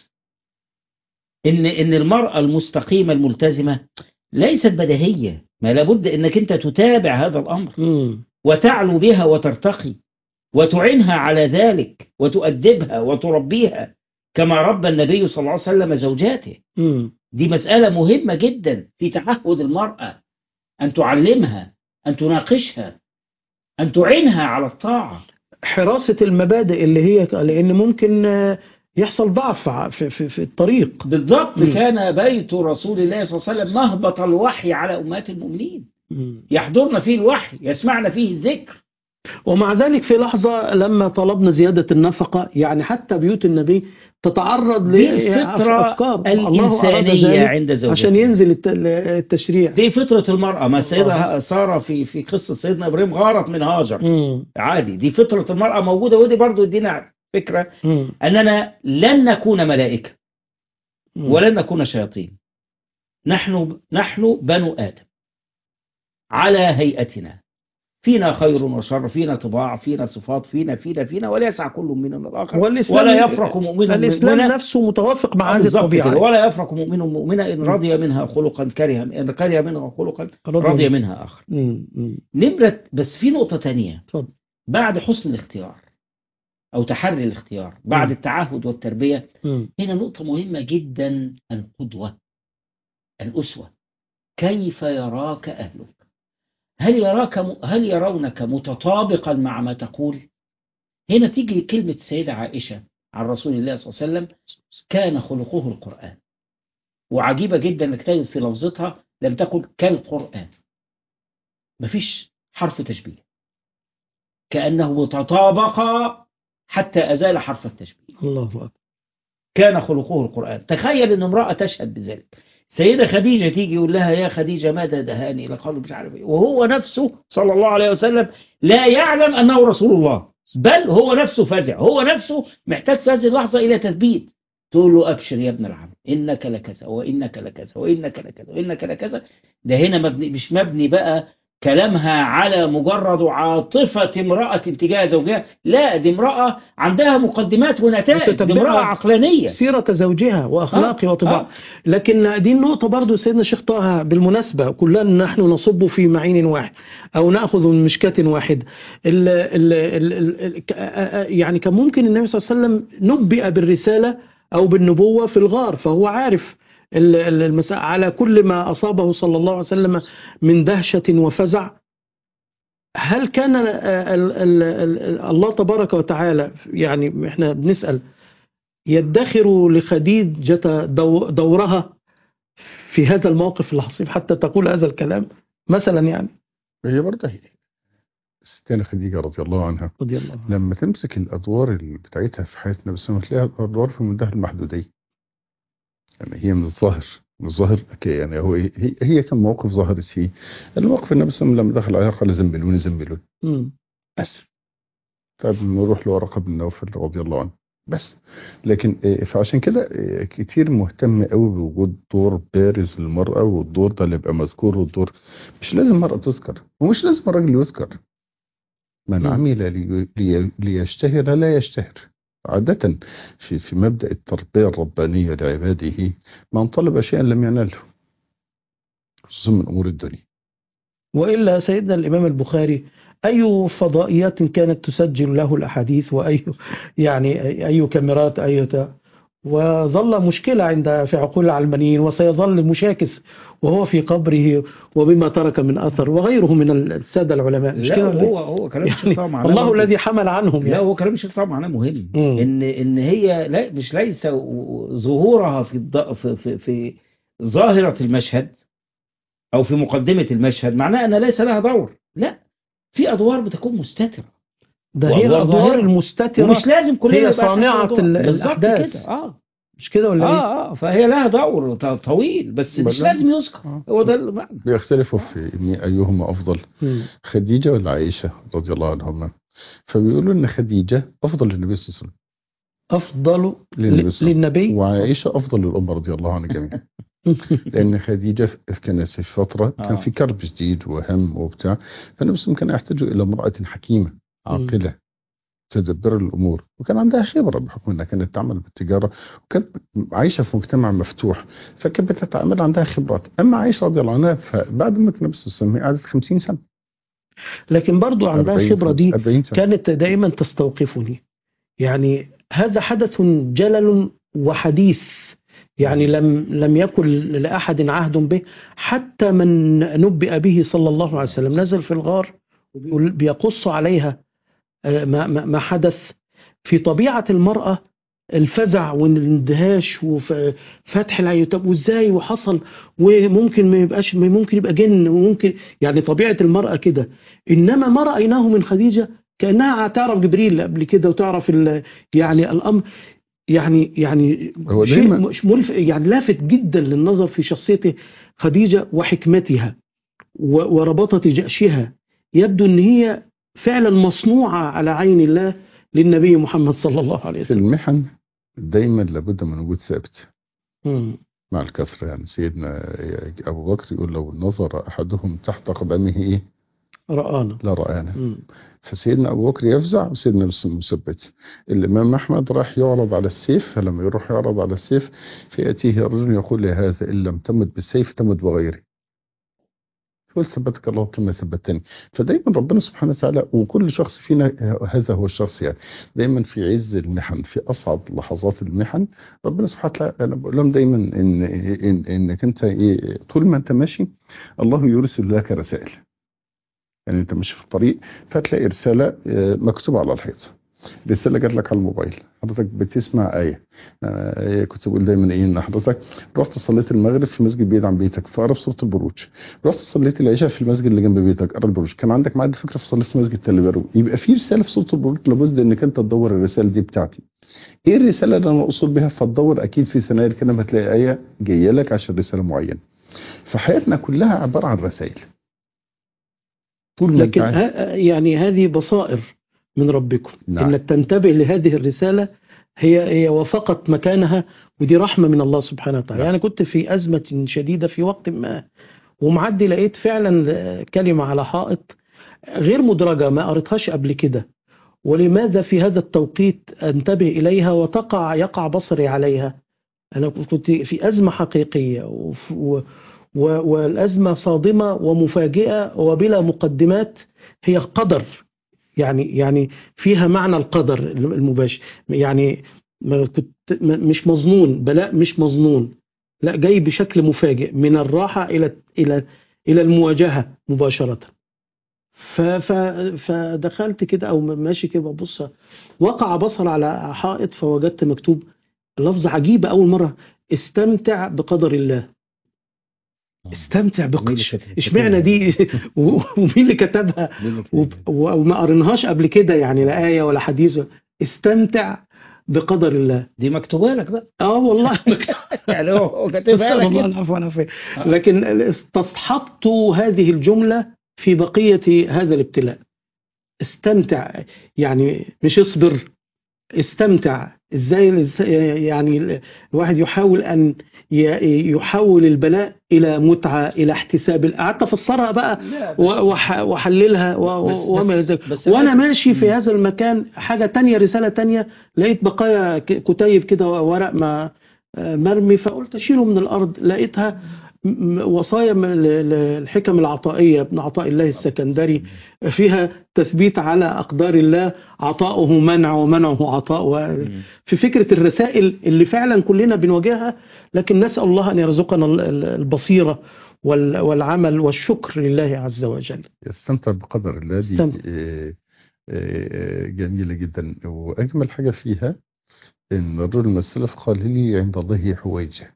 B: ان ان المرأة المستقيمة الملتزمة ليست بديهية ما لابد انك انت تتابع هذا الامر
A: مم.
B: وتعلو بها وترتقي وتعينها على ذلك وتؤدبها وتربيها كما ربى النبي صلى الله عليه وسلم زوجاته
A: مم.
B: دي مسألة مهمة جدا في تعهد المرأة أن تعلمها أن تناقشها أن تعينها على الطاعة
A: حراسة المبادئ اللي هي لان ممكن آه، يحصل ضعف ع- في, في, في الطريق
B: بالضبط
A: مم.
B: كان بيت رسول الله صلى الله عليه وسلم مهبط الوحي على أمهات المؤمنين
A: مم.
B: يحضرن فيه الوحي يسمعن فيه الذكر
A: ومع ذلك في لحظة لما طلبنا زيادة النفقة يعني حتى بيوت النبي تتعرض
B: دي الفطرة
A: لأفكار الله أراد
B: الإنسانية
A: ذلك
B: عند زوجها
A: عشان ينزل الت- التشريع
B: دي فطرة المرأة ما السيدة سارة في في قصة سيدنا إبراهيم غارت من هاجر
A: مم.
B: عادي دي فطرة المرأة موجودة ودي برضو ادينا فكرة
A: مم.
B: أننا لن نكون ملائكة
A: مم.
B: ولن نكون شياطين نحن نحن بنو آدم على هيئتنا فينا خير وشر فينا طباع فينا صفات فينا فينا فينا ولا يسعى كل منا الآخر
A: والإسلام
B: ولا يفرق مؤمن
A: الإسلام
B: مؤمنا
A: نفسه متوافق مع
B: آه
A: هذه
B: بالظبط كده،
A: الطبيعة
B: ولا يفرق مؤمن مؤمنا إن
A: م.
B: رضي منها خلقا كره إن كره منها خلقا
A: رضي
B: رضي
A: منها.
B: منها آخر
A: مم. مم.
B: نمرة بس في نقطة تانية
A: اتفضل
B: بعد حسن الاختيار أو تحري الاختيار بعد
A: م.
B: التعهد والتربية
A: مم.
B: هنا نقطة مهمة جدا القدوة الأسوة كيف يراك أهلك هل يراك هل يرونك متطابقا مع ما تقول هنا تيجي كلمة السيدة عائشة عن رسول الله صلى الله عليه وسلم كان خلقه القرآن وعجيبة جدا انك تجد في لفظتها لم تقل كالقرآن مفيش حرف تشبيه كأنه تطابق حتى أزال حرف التشبيه
A: الله أكبر
B: كان خلقه القرآن تخيل ان امرأة تشهد بذلك سيدة خديجة تيجي يقول لها يا خديجة ماذا دهاني لقالوا مش عارف ايه وهو نفسه صلى الله عليه وسلم لا يعلم أنه رسول الله بل هو نفسه فزع هو نفسه محتاج في هذه اللحظة إلى تثبيت تقول له أبشر يا ابن العم إنك لكذا وإنك لكذا وإنك لكذا وإنك لكذا ده هنا مبني مش مبني بقى كلامها على مجرد عاطفة امرأة تجاه زوجها لا دي امرأة عندها مقدمات ونتائج دي
A: وتتبعها
B: امرأة عقلانية
A: سيرة زوجها وأخلاقه
B: آه،
A: وطباعه
B: آه.
A: لكن دي النقطة برضو سيدنا الشيخ طه بالمناسبة كلنا نحن نصب في معين واحد أو نأخذ من مشكاة واحد ال ال ال ال ال ك- آ- آ- يعني كان ممكن النبي صلى الله عليه وسلم نبئ بالرسالة أو بالنبوة في الغار فهو عارف ال- ال- المساء على كل ما أصابه صلى الله عليه وسلم من دهشة وفزع هل كان ال- ال- ال- ال- الله تبارك وتعالى يعني احنا بنسأل يدخر لخديجة دو- دورها في هذا الموقف العصيب حتى تقول هذا الكلام مثلا يعني
C: هي برضه هي ستنا خديجة رضي الله عنها
A: رضي الله عنها
C: لما تمسك الأدوار اللي بتاعتها في حياة النبي صلى الله عليه وسلم تلاقيها أدوار في منتهى المحدودية يعني هي من الظاهر من الظاهر أوكي يعني هو هي, هي كان موقف ظهرت فيه الموقف النبي صلى الله عليه وسلم لما دخل عليها قال زنبلوني زنبلوني
A: مم.
C: بس طيب نروح لورقة بن نوفل رضي الله عنه بس لكن آه، فعشان كده آه، كتير مهتم قوي بوجود دور بارز للمرأة والدور ده اللي يبقى مذكور والدور مش لازم المرأة تذكر ومش لازم الراجل يذكر من
A: مم.
C: عمل لي لي ليشتهر لا يشتهر عادة في في مبدأ التربية الربانية لعباده من طلب شيئا لم ينله خصوصا من أمور الدنيا
A: وإلا سيدنا الإمام البخاري أي فضائيات كانت تسجل له الأحاديث وأي يعني أي كاميرات أي ت- وظل مشكلة عند في عقول العلمانيين وسيظل مشاكس وهو في قبره وبما ترك من أثر وغيره من السادة العلماء مش
B: لا
A: كده ولا
B: هو
A: إيه؟
B: هو كلام
A: يعني
B: الشيخ طه معناه
A: الله
B: برضه-
A: الذي حمل عنهم
B: لا
A: يعني
B: هو كلام الشيخ طه معناه مهم
A: مم.
B: ان ان هي لا مش ليس ظهورها في الض- في في, في ظاهرة المشهد او في مقدمة المشهد معناه ان ليس لها دور لا في ادوار بتكون مستترة
A: ده هي
B: وأدوار
A: الأدوار
B: ظاهرة.
A: المستترة
B: ومش لازم كلنا
A: هي
B: يبقى تحت
A: صانعة
B: الأدوار.
A: ال-
B: بالظبط
A: الأحداث.
B: كده اه
A: مش كده ولا إيه؟
B: اه اه فهي لها دور ط- طويل بس مش
C: بل-
B: لازم يذكر
C: آه.
B: هو ده المعنى
C: بيختلفوا في مين أيهما أفضل
A: مم.
C: خديجة ولا عائشة رضي الله عنهما فبيقولوا إن خديجة أفضل للنبي صلى الله عليه وسلم
A: أفضل
C: للنبي صلى الله عليه
A: للنبي
C: وسلم. وعائشة أفضل للأمة رضي الله عنها جميعا لأن خديجة كانت في فترة كان
B: آه.
C: في كرب جديد وهم وبتاع فالنبي صلى الله عليه وسلم كان يحتاج إلى امرأة حكيمة عاقلة تدبر الأمور وكان عندها خبرة بحكم أنها كانت تعمل بالتجارة وكانت عايشة في مجتمع مفتوح فكانت بتتعامل عندها خبرات أما عائشة رضي الله عنها فبعد ما النبي صلى الله عليه وسلم هي قعدت 50 سنة
A: لكن برضو عندها
C: 40
A: الخبرة دي
C: 40 سنة
A: كانت دائما تستوقفني يعني هذا حدث جلل وحديث يعني لم لم يكن لأحد عهد به حتى من نبئ به صلى الله عليه وسلم نزل في الغار وبيقول- بيقص عليها آه، ما ما ما حدث في طبيعة المرأة الفزع والاندهاش وفتح العين طب وازاي وحصل وممكن ما يبقاش ممكن يبقى جن وممكن يعني طبيعة المرأة كده انما ما رأيناه من خديجة كأنها تعرف جبريل قبل كده وتعرف ال- يعني الامر يعني يعني
C: هو
A: شيء
C: دايما-
A: مش ملف يعني لافت جدا للنظر في شخصية خديجة وحكمتها و- وربطة جأشها يبدو ان هي فعلا مصنوعة على عين الله للنبي محمد صلى الله عليه
C: في
A: وسلم
C: المحن دايما لابد من وجود ثابت
A: مم.
C: مع الكثرة يعني سيدنا أبو بكر يقول لو نظر أحدهم تحت قدمه إيه
A: رآنا
C: لرآنا
A: مم.
C: فسيدنا أبو بكر يفزع وسيدنا مسلم مثبت الإمام أحمد راح يعرض على السيف فلما يروح يعرض على السيف فيأتيه رجل يقول له هذا إن لم تمت بالسيف تمت بغيره يقول ثبتك الله كما ثبتني فدايما ربنا سبحانه وتعالى وكل شخص فينا هذا هو الشخص يعني دايما في عز المحن في أصعب لحظات المحن ربنا سبحانه وتعالى أنا بقول لهم دايما إن, إن إنك أنت إيه طول ما أنت ماشي الله يرسل لك رسائل يعني انت ماشي في الطريق فتلاقي رساله آه، مكتوبه على الحيط رساله جات لك على الموبايل حضرتك بتسمع ايه آه، كنت بقول دايما ايه ان حضرتك رحت صليت المغرب في مسجد بعيد عن بيتك فقرب سوره البروج رحت صليت العشاء في المسجد اللي جنب بيتك قرب البروج كان عندك ميعاد فكره في صليت في مسجد تل بارو يبقى في رساله في سوره البروج لابد انك انت تدور الرساله دي بتاعتي ايه الرساله اللي انا مقصود بها فتدور اكيد في ثنايا الكلام هتلاقي ايه جايه لك عشان رساله معينه فحياتنا كلها عباره عن رسائل طول ما انت
A: لكن
C: عايش-
A: ها يعني هذه بصائر من ربكم
C: نعم.
A: انك تنتبه لهذه الرساله هي هي وفقت مكانها ودي رحمه من الله سبحانه وتعالى
C: نعم.
A: يعني كنت في ازمه شديده في وقت ما ومعدي لقيت فعلا كلمه على حائط غير مدرجه ما قريتهاش قبل كده ولماذا في هذا التوقيت انتبه اليها وتقع يقع بصري عليها انا كنت في ازمه حقيقيه وف- و و والازمه صادمه ومفاجئه وبلا مقدمات هي قدر يعني يعني فيها معنى القدر المباشر يعني ما كنت ما- مش مظنون بلاء مش مظنون لا جاي بشكل مفاجئ من الراحه الى الى الى المواجهه مباشره ف ف فدخلت كده او ماشي كده ببص وقع بصر على حائط فوجدت مكتوب لفظ عجيبه اول مره استمتع بقدر الله استمتع
B: مين اللي
A: بقدر
B: كتب-
A: اشمعنى دي و- ومين اللي كتبها
B: مين اللي
A: وب-
B: كتب؟
A: و- وما قريناهاش قبل كده يعني لا آية ولا حديث استمتع بقدر الله
B: دي مكتوبه لك بقى
A: اه والله مكتوب
B: يعني هو هو كاتبها
A: نسأل
B: لك
A: الله
B: كده.
A: العفو والعافية لكن استصحبت هذه الجملة في بقية هذا الابتلاء استمتع يعني مش اصبر استمتع ازاي الإنس- يعني الواحد يحاول ان ي- يحول البلاء الى متعه الى احتساب قعدت افسرها بقى
B: لا، بس-
A: و- وح- واحللها و-
B: بس-
A: وما
B: بس-
A: ذلك
B: بس
A: وانا
B: لازم-
A: ماشي في
B: مم.
A: هذا المكان حاجه تانية رساله تانية لقيت بقايا ك- كتيب كده ورق ما آه، مرمي فقلت اشيله من الارض لقيتها م- م- وصايا من ال- ال- الحكم العطائيه ابن عطاء الله السكندري فيها تثبيت على اقدار الله عطاؤه منع ومنعه عطاء و-
B: مم.
A: في فكره الرسائل اللي فعلا كلنا بنواجهها لكن نسال الله ان يرزقنا ال- ال- البصيره وال- والعمل والشكر لله عز وجل
C: يستمتع بقدر الله دي
A: استمتع.
C: آه، آه، جميلة جدا وأجمل حاجة فيها إن الرجل من السلف قال لي عند الله حويجة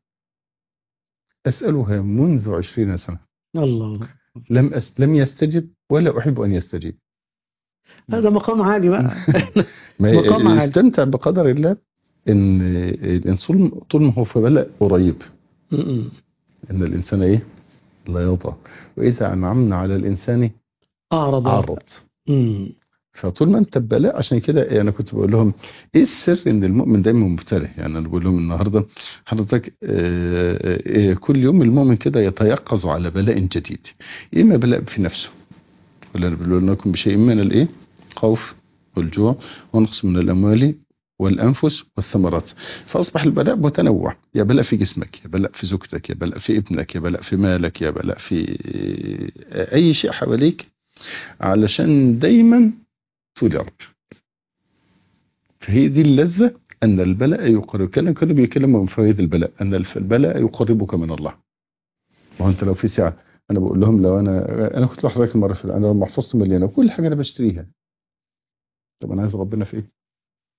C: أسألها منذ عشرين سنة
A: الله
C: لم أس... لم يستجب ولا أحب أن يستجيب
A: هذا مقام عالي بقى
C: ما هي-
A: مقام عالي.
C: يستمتع بقدر الله إن الإنسان طول ما هو في بلاء قريب
A: م-م.
C: إن الإنسان إيه لا يضع وإذا أنعمنا على الإنسان
A: اعرض
C: عرض
A: م.
C: فطول ما انت ببلاء عشان كده انا كنت بقول لهم ايه السر ان المؤمن دايما مبتلى يعني انا بقول لهم النهارده حضرتك آه، آه، كل يوم المؤمن كده يتيقظ على بلاء جديد اما بلاء في نفسه ولا نبلونكم بشيء من الايه خوف والجوع ونقص من الاموال والانفس والثمرات فاصبح البلاء متنوع يا بلاء في جسمك يا بلاء في زوجتك يا بلاء في ابنك يا بلاء في مالك يا بلاء في اي شيء حواليك علشان دايما تقول يا رب فهي دي اللذة أن البلاء يقرب كان كانوا بيتكلموا من فوائد البلاء أن الف- البلاء يقربك من الله ما هو أنت لو في ساعة أنا بقول لهم لو أنا أنا كنت لحضرتك المرة في أنا لو محفظتي مليانة وكل حاجة أنا بشتريها طب أنا عايز ربنا في إيه؟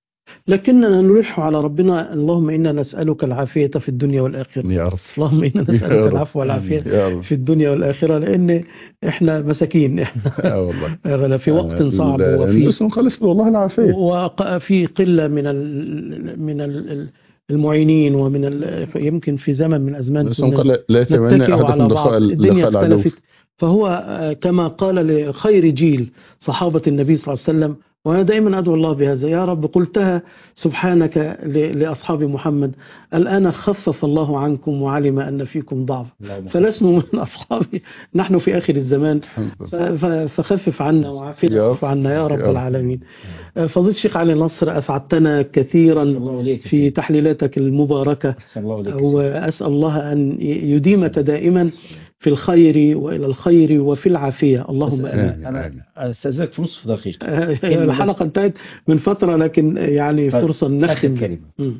A: لكننا نلح على ربنا اللهم إنا نسألك العافية في الدنيا والآخرة
C: يا رب
A: اللهم إنا
C: يا
A: نسألك
C: رب.
A: العفو والعافية
C: يا رب
A: في الدنيا والآخرة لأن إحنا مساكين
C: اه والله
A: في وقت صعب
C: ال-
A: وفي
C: الناس خالص والله العافية
A: وفي قلة من ال من ال المعينين ومن ال يمكن في زمن من الأزمان
C: الناس
A: كنا
C: قال لا يتمنى
A: نتكئ على
C: أحدكم
A: بعض
C: لقاء
A: الدنيا
C: لقاء العدو
A: اختلفت فهو آه، كما قال لخير جيل صحابة النبي صلى الله عليه وسلم وأنا دائما أدعو الله بهذا يا رب قلتها سبحانك ل- لأصحاب محمد الآن خفف الله عنكم وعلم أن فيكم ضعف
B: اللهم
A: فلسنا من أصحابي نحن في آخر الزمان
C: الحمد
A: ف-
C: لله.
A: ف- فخفف عنا وعافنا
C: يا رب.
A: واعف عنا يا رب
C: يا رب.
A: العالمين آه، فضيلة الشيخ علي نصر أسعدتنا
B: أحسن
A: كثيرا
B: الله إليك يا
A: في
B: سيدي.
A: تحليلاتك المباركة
B: أحسن الله إليك يا سيدي.
A: وأسأل الله أن يديمك دائما في الخير وإلى الخير وفي العافية اللهم
B: بس
A: آمين
C: آمين،
B: أنا
C: آمين.
B: أستاذنك في نصف دقيقة
A: آه،
B: كلمة
A: الحلقة انتهت من فترة لكن يعني
B: طيب،
A: فرصة
B: آخر
A: نختم
B: كلمة
A: مم.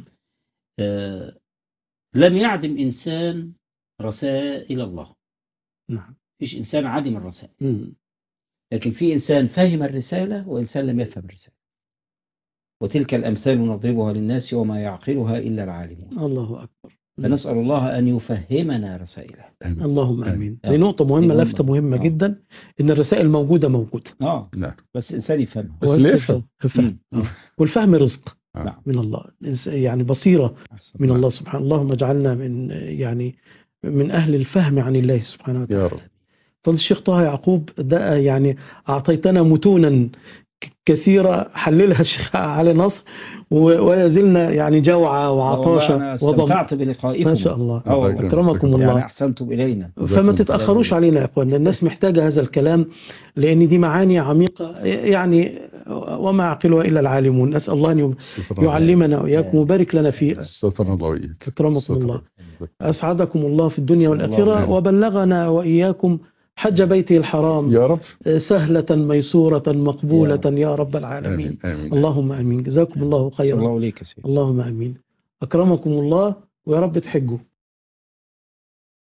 B: آه، لم يعدم إنسان رسائل الله
A: نعم
B: فيش إنسان عدم الرسائل
A: مم.
B: لكن في إنسان فهم الرسالة وإنسان لم يفهم الرسالة وتلك الأمثال نضربها للناس وما يعقلها إلا العالمون
A: الله أكبر
B: فنسأل الله أن يفهمنا رسائله
C: آمين.
A: اللهم
C: آمين.
A: آمين
B: آه.
A: دي نقطة
B: دي
A: مهمة
B: مهمة.
A: لفتة مهمة
B: آه.
A: جدا إن الرسائل موجودة موجودة
B: آه
C: نعم
B: بس إنسان يفهمها
C: بس
A: بس
C: ليه يفهم؟
A: الفهم
B: مم.
A: آه. والفهم رزق
C: آه.
B: نعم.
A: من الله إنس- يعني بصيرة
B: أحسن.
A: من
C: نعم.
A: الله سبحانه اللهم اجعلنا من يعني من أهل الفهم عن الله سبحانه وتعالى
C: يا رب
A: فضل الشيخ طه يعقوب ده يعني أعطيتنا متونا ك- كثيرة حللها الشيخ علي نصر و- ولا زلنا يعني جوعى
B: والله أنا
A: وعطاشة وضم
B: استمتعت بلقائكم
A: ما شاء الله
B: آه والله.
C: يكرمك.
A: أكرمكم
B: يعني
A: الله
B: أحسنتم إلينا
A: فما تتأخروش
B: الله.
A: علينا يا أخوان الناس محتاجة هذا الكلام لأن دي معاني عميقة يعني وما يعقلها إلا العالمون نسأل الله أن
C: ستر الله.
A: يعلمنا وإياكم ويبارك لنا في
C: ستر الله وإياك
A: أكرمكم
C: ستر
A: الله. أسعدكم الله في الدنيا
B: صلى الله
A: والآخرة
C: عليه.
A: وبلغنا وإياكم حج بيته الحرام
C: يا رب
A: سهلة ميسورة مقبولة يا رب العالمين
C: آمين آمين
A: اللهم آمين جزاكم الله
B: صلى
A: خيرا
B: الله عليك يا سيدي
A: اللهم آمين أكرمكم الله ويا رب تحجوا